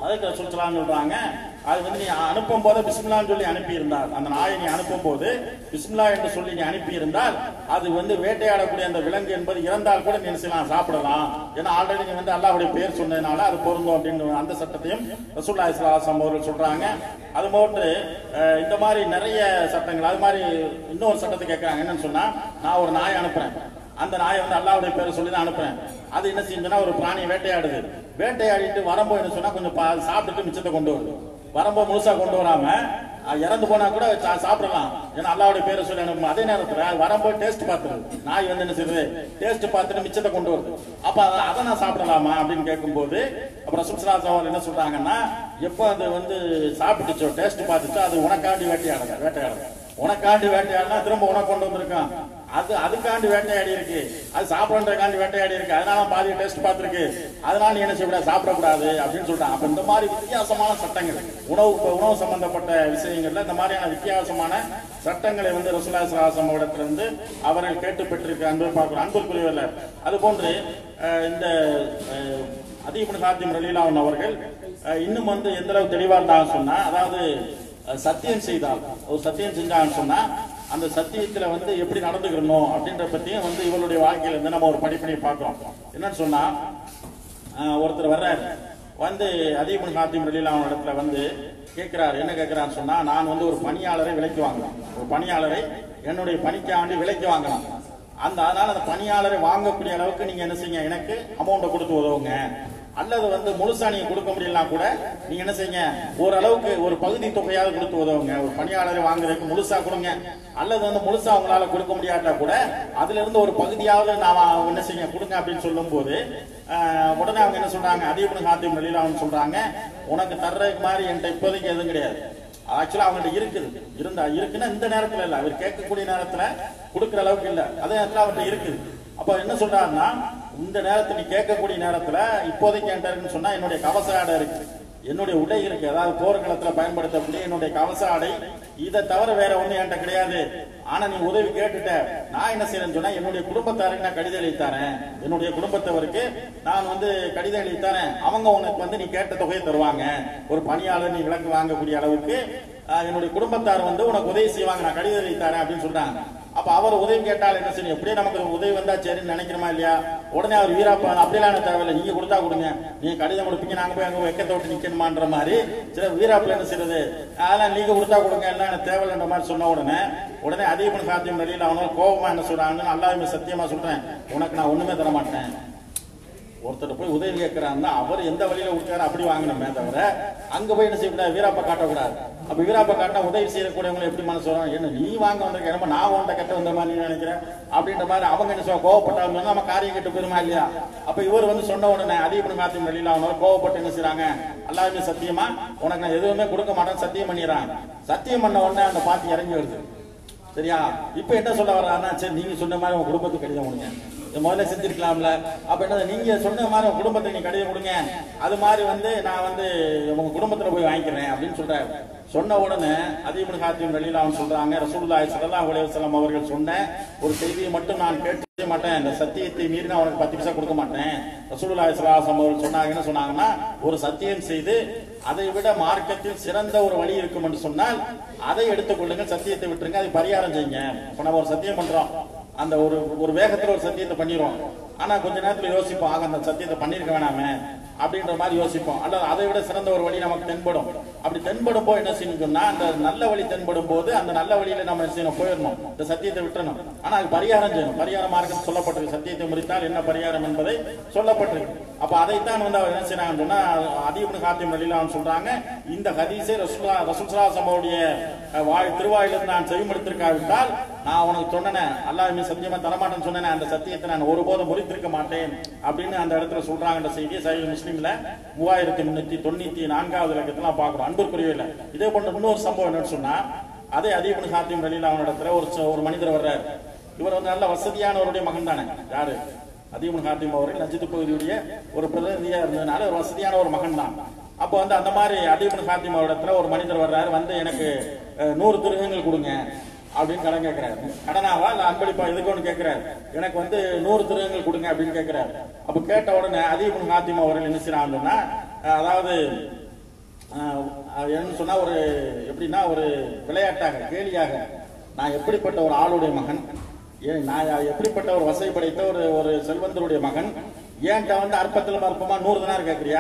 அதுக்கு ரசூல் ஸல்லல்லாஹு சொல்றாங்க அது வந்து நீ அனுப்பும் போது பிஸ்மில்லான்னு சொல்லி அனுப்பி இருந்தால் அந்த நாயை நீ அனுப்பும் போது பிஸ்மில்லா என்று சொல்லி நீ அனுப்பி இருந்தால் அது வந்து வேட்டையாடக்கூடிய அந்த விலங்கு என்பது இறந்தால் கூட நீ என்ன செய்யலாம் சாப்பிடலாம் ஏன்னா ஆல்ரெடி நீ வந்து அல்லாஹ்வுடைய பேர் சொன்னதுனால அது பொருந்தும் அப்படின்னு அந்த சட்டத்தையும் ரசூல்லா இஸ்லாம் அவர்கள் சொல்றாங்க அது போன்று அஹ், இந்த மாதிரி நிறைய சட்டங்கள் அது மாதிரி இன்னொரு சட்டத்தை கேட்கறாங்க என்னன்னு சொன்னா நான் ஒரு நாயை அனுப்புறேன் அந்த நாயை வந்து அல்லாவுடைய பேரை சொல்லி தான் அனுப்புறேன் அது என்ன செஞ்சுன்னா ஒரு பிராணியை வேட்டையாடுது வேட்டையாடிட்டு வரும்போது என்ன சொன்னா கொஞ்சம் பா- சாப்பிட்டுட்டு மிச்சத்தை கொண்டு வருது வரும்போது முழுசா கொண்டு வராம அஹ், இறந்து போனா கூட சா- சாப்பிடலாம் ஏன்னா அல்லாவுடைய பேரை சொல்லி அனுப்பும் அதே நேரத்துல அது வரும்போது டேஸ்ட் பார்த்துருது நாய் வந்து என்ன செய்யுது டேஸ்ட் பார்த்துட்டு மிச்சத்தை கொண்டு வருது அப்ப அதை- அதை நான் சாப்பிடலாமா அப்படின்னு கேட்கும்போது அப்புறம் சுப்சராஜ் அவர் என்ன சொல்றாங்கன்னா எப்போ அது வந்து சாப்பிட்டுச்சோ டேஸ்ட் பார்த்துச்சோ அது உனக்காண்டி வேட்டையாடுங்க வேட்டையாடுங்க உனக்காண்டி வேட்டையாடினா திரும்ப உனக்கு கொண்டு வந்திருக்கான் அது அதுக்காண்டி வேட்டையாடி இருக்கு அது சாப்பிடறதுக்காண்டி வேட்டையாடி இருக்கு அதனால பாதி டெஸ்ட் பார்த்திருக்கு அதனால நீ என்ன செய்யக்கூடாது சாப்பிடக்கூடாது அப்படின்னு சொல்றாங்க அப்ப இந்த மாதிரி வித்தியாசமான சட்டங்கள் உணவு உணவு சம்பந்தப்பட்ட விஷயங்கள்ல இந்த மாதிரியான வித்தியாசமான சட்டங்களை வந்து ரசூலா சலாசம் இடத்திலிருந்து அவர்கள் கேட்டு பெற்றிருக்க அன்பு பார்க்கிறோம் அன்புக்குரியவர்கள் அது போன்று அஹ், இந்த அஹ், அதீபன் சாத்தியம் ரலீலாவன் அவர்கள் அஹ், இன்னும் வந்து எந்த அளவுக்கு தெளிவா இருந்தாங்க சொன்னா அதாவது அஹ், சத்தியம் செய்தால் ஒரு சத்தியம் செஞ்சாங்கன்னு சொன்னா அந்த சத்தியத்துல வந்து எப்படி நடந்துக்கிறணும் அப்படின்ற பத்தியும் வந்து இவருடைய வாழ்க்கையில இருந்து நம்ம ஒரு படிப்பினை பார்க்கிறோம் என்னன்னு சொன்னா அஹ், ஒருத்தர் வர்றாரு வந்து அதீபன் சாத்தியம் ரலீலாவன் இடத்துல வந்து கேட்கிறார் என்ன கேட்கிறான்னு சொன்னா நான் வந்து ஒரு பணியாளரை விலைக்கு வாங்கலாம் ஒரு பணியாளரை என்னுடைய பணிக்காண்டி விலைக்கு வாங்கலாம் அந்த அதனால அந்த பணியாளரை வாங்கக்கூடிய அளவுக்கு நீங்க என்ன செய்யுங்க எனக்கு அமௌண்ட்டை கொடுத்து உதவுங்க அல்லது வந்து முழுசா நீங்க கொடுக்க முடியலாம் கூட நீங்க என்ன செய்யுங்க ஓரளவுக்கு ஒரு பகுதி தொகையாவது கொடுத்து உதவுங்க ஒரு பணியாளரை வாங்குறதுக்கு முழுசா கொடுங்க அல்லது வந்து முழுசா அவங்களால கொடுக்க முடியாட்டா கூட அதுல இருந்து ஒரு பகுதியாவது நான் என்ன செய்யுங்க கொடுங்க அப்படின்னு சொல்லும்போது ஆஹ், உடனே அவங்க என்ன சொல்றாங்க அதீபன் காத்தியம் வெளியில அவங்க சொல்றாங்க உனக்கு தர்றதுக்கு மாதிரி என்கிட்ட இப்போதைக்கு எதுவும் கிடையாது ஆக்சுவலா அவங்கள்ட்ட இருக்குது இருந்தா இருக்குன்னா இந்த நேரத்துல இல்ல அவர் கேட்கக்கூடிய நேரத்துல கொடுக்குற அளவுக்கு இல்ல அதே நேரத்துல அவர்கிட்ட இருக்குது அப்ப என்ன சொல்றாருன்னா இந்த நேரத்துல நீ கேட்கக்கூடிய நேரத்துல இப்போதைக்கு என்கிட்ட இருக்குன்னு சொன்னா என்னுடைய கவச ஆடை இருக்கு என்னுடைய உடை இருக்கு அதாவது போர்க்களத்துல பயன்படுத்தக்கூடிய என்னுடைய கவச ஆடை இதை தவிர வேற ஒண்ணு என்கிட்ட கிடையாது ஆனா நீ உதவி கேட்டுட்ட நான் என்ன செய்யறேன்னு சொன்னா என்னுடைய குடும்பத்தாருக்கு நான் கடிதம் எழுதி தரேன் என்னுடைய குடும்பத்தவருக்கு நான் வந்து கடிதம் எழுதி தரேன் அவங்க உனக்கு வந்து நீ கேட்ட தொகையை தருவாங்க ஒரு பணியாளர் நீ விலங்கு வாங்கக்கூடிய அளவுக்கு ஆஹ், என்னுடைய குடும்பத்தார் வந்து உனக்கு உதவி செய்வாங்க நான் கடிதம் எழுதி தரேன் அப்படின்னு சொல்றாங்க அப்ப அவர் உதவி கேட்டால் என்ன செய்யணும் எப்படியே நமக்கு உதவி வந்தா சரின்னு நினைக்கிறோமா இல்லையா உடனே அவர் வீராப்பா அப்படியெல்லாம் எனக்கு தேவையில்லை நீங்க கொடுத்தா கொடுங்க நீங்க கடிதம் கொடுப்பீங்க நாங்க போய் அங்க வெக்கத்தை விட்டு நிக்கணுமான்ற மாதிரி சில வீராப்புல என்ன செய்யறது அதெல்லாம் நீங்க கொடுத்தா கொடுங்க எல்லாம் எனக்கு தேவையில்லைன்ற மாதிரி சொன்ன உடனே உடனே அதிகப்பன சாத்தியம் வெளியில அவங்க கோபமா என்ன சொல்றாங்கன்னு அல்லாஹ்வுமே சத்தியமா சொல்றேன் உனக்கு நான் ஒண்ணுமே தர மாட்டேன் ஒருத்தர் போய் உதவி கேட்கிறாருன்னா அவர் எந்த வழியில கொடுத்தாரு அப்படி வாங்கணுமே தவிர அங்க போய் என்ன செய்யக்கூடாது வீராப்பா காட்டக்கூடாது அப்ப வீராப்பா காட்டினா உதவி செய்யக்கூடியவங்க எப்படி மனசு வரும் என்ன நீ வாங்க வந்திருக்க என்னமோ நான் உன்ட்ட கட்ட வந்த மாதிரி நீ நினைக்கிறேன் அப்படின்ற மாதிரி அவங்க என்ன சொல்ல கோவப்பட்டாங்க நம்ம காரியம் கெட்டு போயிருமா இல்லையா அப்ப இவர் வந்து சொன்ன உடனே அதிகப்படி மாத்தி வெளியில அவங்க கோவப்பட்டு என்ன செய்றாங்க எல்லாருமே சத்தியமா உனக்கு நான் எதுவுமே கொடுக்க மாட்டேன் சத்தியம் பண்ணிடுறாங்க சத்தியம் பண்ண உடனே அந்த பாத்தி இறங்கி வருது சரியா இப்ப என்ன சொல்ல வர்றாருன்னா சரி நீங்க சொன்ன மாதிரி உங்க குடும்பத்துக்கு கடிதம் கொடுங்க இதை முதல்ல செஞ்சிருக்கலாம்ல அப்ப என்ன நீங்க சொன்ன மாதிரி உங்க குடும்பத்துக்கு நீங்க கடிதம் கொடுங்க அது மாதிரி வந்து நான் வந்து உங்க குடும்பத்துல போய் வாங்கிக்கிறேன் அப்படின்னு சொல்றாரு சொன்ன உடனே அதிபன் காத்தியம் வெளியில அவன் சொல்றாங்க ரசூலுல்லாஹி ஸல்லல்லாஹு அலைஹி வஸல்லம் அவர்கள் சொன்ன ஒரு செய்தியை மட்டும் நான் கேட்கவே மாட்டேன் இந்த சத்தியத்தை மீறி நான் உனக்கு பத்து பைசா கொடுக்க மாட்டேன் ரசூலுல்லாஹி ஸல்லல்லாஹு அலைஹி வஸல்லம் அவர்கள் சொன்னாங்க என்ன சொன்னாங்கன்னா ஒரு சத்தியம் செய்து அதை விட மார்க்கத்தில் சிறந்த ஒரு வழி இருக்கும் என்று சொன்னால் அதை எடுத்துக்கொள்ளுங்க சத்தியத்தை விட்டுருங்க அதை பரிகாரம் செய்யுங்க இப்ப நம்ம ஒரு சத்தியம் பண்றோம் அந்த ஒரு ஒரு வேகத்துல ஒரு சத்தியத்தை பண்ணிடுவோம் ஆனா கொஞ்ச நேரத்துல யோசிப்போம் ஆக அந்த சத்தியத்தை பண்ணிருக்க வேணாமே அப்படின்ற மாதிரி யோசிப்போம் அல்லது அதை விட சிறந்த ஒரு வழி நமக்கு தென்படும் அப்படி தென்படும் போது என்ன செய்யணும் சொன்னா அந்த நல்ல வழி தென்படும் போது அந்த நல்ல வழியில நம்ம என்ன செய்யணும் போயிடணும் இந்த சத்தியத்தை விட்டுறணும் ஆனா அது பரிகாரம் செய்யணும் பரிகார மார்க்கம் சொல்லப்பட்டிருக்கு சத்தியத்தை முறித்தால் என்ன பரிகாரம் என்பதை சொல்லப்பட்டிருக்கு அப்ப அதைத்தான் வந்து அவர் என்ன செய்யறாங்கன்னு சொன்னா அதிபன் காத்தியம் வழியில அவன் சொல்றாங்க இந்த ஹதீஸை ரசூலா ரசூல்சலா சம்பவுடைய வாய் திருவாயிலிருந்து நான் செவிமடுத்திருக்காவிட்டால் நான் உனக்கு சொன்னேன் அல்லாஹ்மே சத்தியமா தரமாட்டேன்னு சொன்னேன் அந்த சத்தியத்தை நான் ஒருபோதும் முறித்திருக்க மாட்டேன் அப்படின்னு அந்த இடத்துல சொல்றாங்கன்ற செய்தி சைவ முஸ்லீம்ல மூவாயிரத்தி முன்னூத்தி தொண்ணூத்தி நான்காவது இலக்கத்துல பாக்குறோம் அன்புக்குரியவில்லை இதே போன்ற இன்னொரு சம்பவம் என்னன்னு சொன்னா அதே அதிபன் சாத்தியம் வெளியில அவன் இடத்துல ஒரு ச- ஒரு மனிதர் வர்றாரு இவர் வந்து நல்ல வசதியானவருடைய மகன் தானே யாரு அதிபன் காத்திம் அவர்கள் நஜித் பகுதியுடைய ஒரு பிரதிநிதியா இருந்ததுனால ஒரு வசதியான ஒரு மகன் தான் அப்போ வந்து அந்த மாதிரி அதிபன் காத்திம் இடத்துல ஒரு மனிதர் வர்றாரு வந்து எனக்கு அஹ், நூறு திருகங்கள் கொடுங்க அப்படின்னு கடன் கேட்கிறாரு கடனாவா இல்ல அன்பளிப்பா எதுக்கு ஒன்று கேட்கிறாரு எனக்கு வந்து நூறு திருகங்கள் கொடுங்க அப்படின்னு கேட்கிறாரு அப்ப கேட்ட உடனே அதிபன் காத்திம் அவர்கள் என்ன செய்யறாங்கன்னா அஹ், அதாவது ஆஹ் அது என்னன்னு சொன்னா ஒரு எப்படின்னா ஒரு விளையாட்டாக கேலியாக நான் எப்படிப்பட்ட ஒரு ஆளுடைய மகன் ஏன் நான் எப்படிப்பட்ட ஒரு வசதி படைத்த ஒரு ஒரு செல்வந்தருடைய மகன் ஏன்ட்ட வந்து அற்பத்தில் அற்பமா நூறு தினார் கேட்குறியா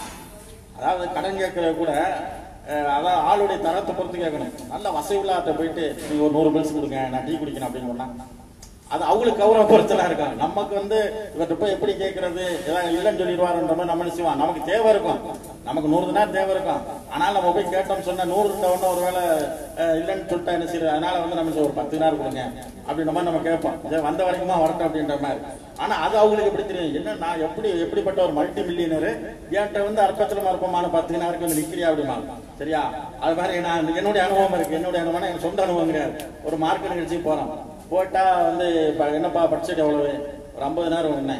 அதாவது கடன் கேட்கறது கூட அஹ், அதான் ஆளுடைய தரத்தை பொறுத்து கேட்கணும் நல்ல வசதி உள்ளாட்ட போயிட்டு நீங்க ஒரு நூறு பில்ஸ் கொடுங்க நான் டீ குடிக்கணும் அப்படின்னு சொன்னா அது அவங்களுக்கு கௌரவ பொறுத்தலா இருக்கும் நமக்கு வந்து இவர்கிட்ட போய் எப்படி கேட்கறது ஏதாவது இல்லைன்னு சொல்லிடுவாருன்ற மாதிரி நம்ம நினைச்சுவான் நமக்கு தேவை இருக்கும் நமக்கு நூறு தினார் தேவை இருக்கும் ஆனால் நம்ம போய் கேட்டோம் சொன்னா நூறு இருந்தவொடனே ஒருவேளை அஹ், இல்லைன்னு சொல்லிட்டா என்ன செய்யுது அதனால வந்து நம்ம ஒரு பத்து தினார் கொடுங்க அப்படின்ற மாதிரி நம்ம கேட்போம் சரி, வந்த வரைக்குமா வரட்டும் அப்படின்ற மாதிரி ஆனா அது அவங்களுக்கு எப்படி தெரியும் என்ன நான் எப்படி எப்படிப்பட்ட ஒரு மல்டி மில்லியனர் என்கிட்ட வந்து அற்பத்தில் மறுப்பமான பத்து தினாருக்கு வந்து நிக்கிறியா அப்படிமா சரியா அது மாதிரி நான் என்னுடைய அனுபவம் இருக்கு என்னுடைய அனுபவம் எனக்கு சொந்த அனுபவம் கிடையாது ஒரு மார்க்கெட் நிகழ்ச்சி போறோம் போட்டா வந்து இப்ப என்னப்பா பட்ஜெட் எவ்வளவு ஒரு ஐம்பது நேரம் என்ன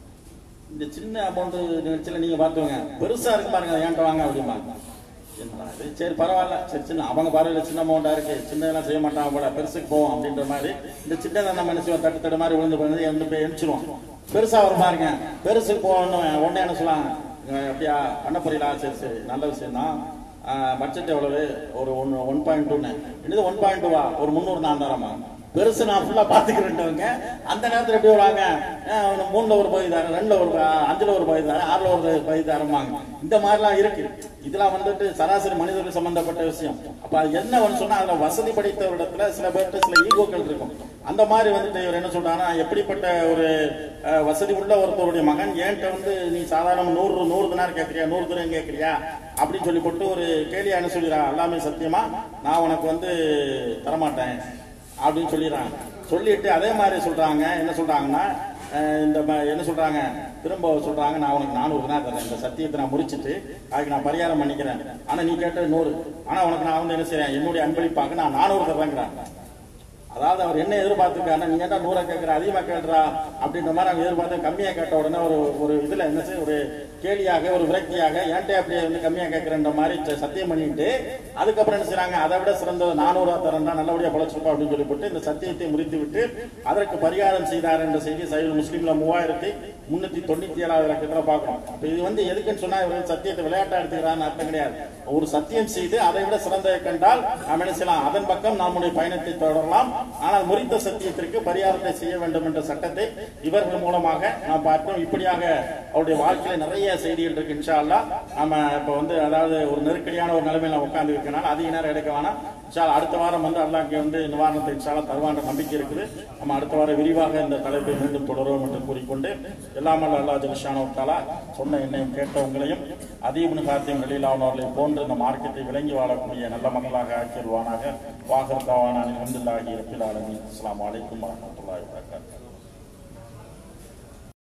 இந்த சின்ன அமௌண்ட் நிகழ்ச்சியில நீங்க பாத்துவங்க பெருசா இருக்கு பாருங்க ஏன்ட்ட வாங்க அப்படிமா என்னடா இது? சரி பரவாயில்ல சரி சின்ன அவங்க பார்வையில சின்ன அமௌண்டா இருக்கு சின்னதெல்லாம் செய்ய மாட்டாங்க போல பெருசுக்கு போவோம் அப்படின்ற மாதிரி இந்த சின்னதை நம்ம என்ன செய்வோம் தட்டு தட்டு மாதிரி விழுந்து போய் எந்த போய் எரிச்சிருவோம் பெருசா வரும் பாருங்க பெருசுக்கு போகணும் உடனே என்ன சொல்லுவாங்க அஹ் அப்படியா பண்ண போறீங்களா சரி சரி நல்ல விஷயம் தான் பட்ஜெட் எவ்வளவு ஒரு ஒன் ஒன் பாயிண்ட் டூன்னு இது ஒன் பாயிண்ட் டூவா ஒரு முந்நூறு நாலாயிரமா பெருசு நான் ஃபுல்லா பாத்துக்கிறேன்டவங்க அந்த நேரத்துல எப்படி வருவாங்க அஹ் அவனு மூணுல ஒரு பகுதி தரேன் ரெண்டுல ஒரு ப- அஞ்சுல ஒரு பகுதி தரேன் ஆறுல ஒரு பகுதி தரமாங்க இந்த மாதிரிலாம் இருக்கு இதெல்லாம் வந்துட்டு சராசரி மனிதர்கள் சம்பந்தப்பட்ட விஷயம் அப்ப அது என்ன ஒன்று சொன்னா அதுல வசதி படைத்தவரிடத்துல சில பேர்ட்ட சில ஈகோக்கள் இருக்கும் அந்த மாதிரி வந்துட்டு இவர் என்ன சொல்றாங்கன்னா எப்படிப்பட்ட ஒரு அஹ், வசதி உள்ள ஒருத்தருடைய மகன் ஏன்ட்ட வந்து நீ சாதாரண நூறு நூறு தினார் கேட்கறியா நூறு தினம் கேட்கறியா அப்படின்னு சொல்லி போட்டு ஒரு கேலியா என்ன சொல்லிடுறா எல்லாமே சத்தியமா நான் உனக்கு வந்து தரமாட்டேன் அப்படின்னு சொல்லிடுறாங்க சொல்லிட்டு அதே மாதிரி சொல்றாங்க என்ன சொல்றாங்கன்னா அஹ், இந்த ம- என்ன சொல்றாங்க திரும்ப சொல்றாங்க நான் உனக்கு நானூறு தினார் தரேன் இந்த சத்தியத்தை நான் முடிச்சிட்டு அதுக்கு நான் பரிகாரம் பண்ணிக்கிறேன் ஆனா நீ கேட்ட நூறு ஆனா உனக்கு நான் வந்து என்ன செய்றேன் என்னுடைய அன்பளிப்பாக நான் நானூறு தர்றேங்கிறான் அதாவது அவர் என்ன எதிர்பார்த்துருக்காருன்னா நீ ஏன்டா நூறை கேட்கற அதிகமா கேட்கறா அப்படின்ற மாதிரி அவங்க எதிர்பார்த்து கம்மியா கேட்ட உடனே ஒரு ஒரு இதுல என்ன செய்ய ஒரு கேலியாக ஒரு விரக்தியாக ஏன்டே அப்படியே வந்து கம்மியா கேட்கறன்ற மாதிரி ச- சத்தியம் பண்ணிட்டு அதுக்கப்புறம் என்ன செய்றாங்க அதை விட சிறந்த நானூறு தரண்டா நல்லபடியா பழச்சிருப்பா அப்படின்னு சொல்லி போட்டு இந்த சத்தியத்தை முறித்து விட்டு அதற்கு பரிகாரம் செய்தார் என்ற செய்தி சைவ முஸ்லீம்ல மூவாயிரத்தி முன்னூத்தி தொண்ணூத்தி ஏழாவது இலக்கத்துல பார்க்கணும் அப்ப இது வந்து எதுக்குன்னு சொன்னா இவர் சத்தியத்தை விளையாட்டா எடுத்துக்கிறான்னு அர்த்தம் கிடையாது ஒரு சத்தியம் செய்து அதை விட சிறந்ததை கண்டால் நாம் என்ன செய்யலாம் அதன் பக்கம் நம்முடைய பயணத்தை தொடரலாம் ஆனால் முறித்த சத்தியத்திற்கு பரிகாரத்தை செய்ய வேண்டும் என்ற சட்டத்தை இவர்கள் மூலமாக நாம் பார்த்தோம் இப்படியாக அவருடைய வாழ்க்கையில நிறைய செய்திகள் இருக்கு இன்ஷா அல்லாஹ் நாம இப்ப வந்து அதாவது ஒரு நெருக்கடியான ஒரு நிலைமையில உட்கார்ந்து இருக்கனால அதிக நேரம் எடுக்க வேணாம் இன்ஷா அல்லாஹ் அடுத்த வாரம் வந்து அல்லாஹ் வந்து நிவாரணத்தை இன்ஷா அல்லாஹ் தருவான்ற நம்பிக்கை இருக்குது நம்ம அடுத்த வாரம் விரிவாக இந்த தலைப்பை மீண்டும் தொடருவோம் என்று கூறிக்கொண்டு எல்லாமல் அல்லாஹ் ஜலிஷானோ தாலா சொன்ன என்னையும் கேட்டவங்களையும் அதீபுன் காத்தியம் வெளியிலான அவர்களை போன்று இந்த மார்க்கெட்டை விளங்கி வாழக்கூடிய நல்ல மக்களாக ஆக்கிடுவானாக வாகர் தவானான் அஹமதுல்லாஹி ரபில் ஆலமீன் அஸ்ஸலாமு அலைக்கும் வரஹ்மத்துல்லாஹி வபரகாத்துஹு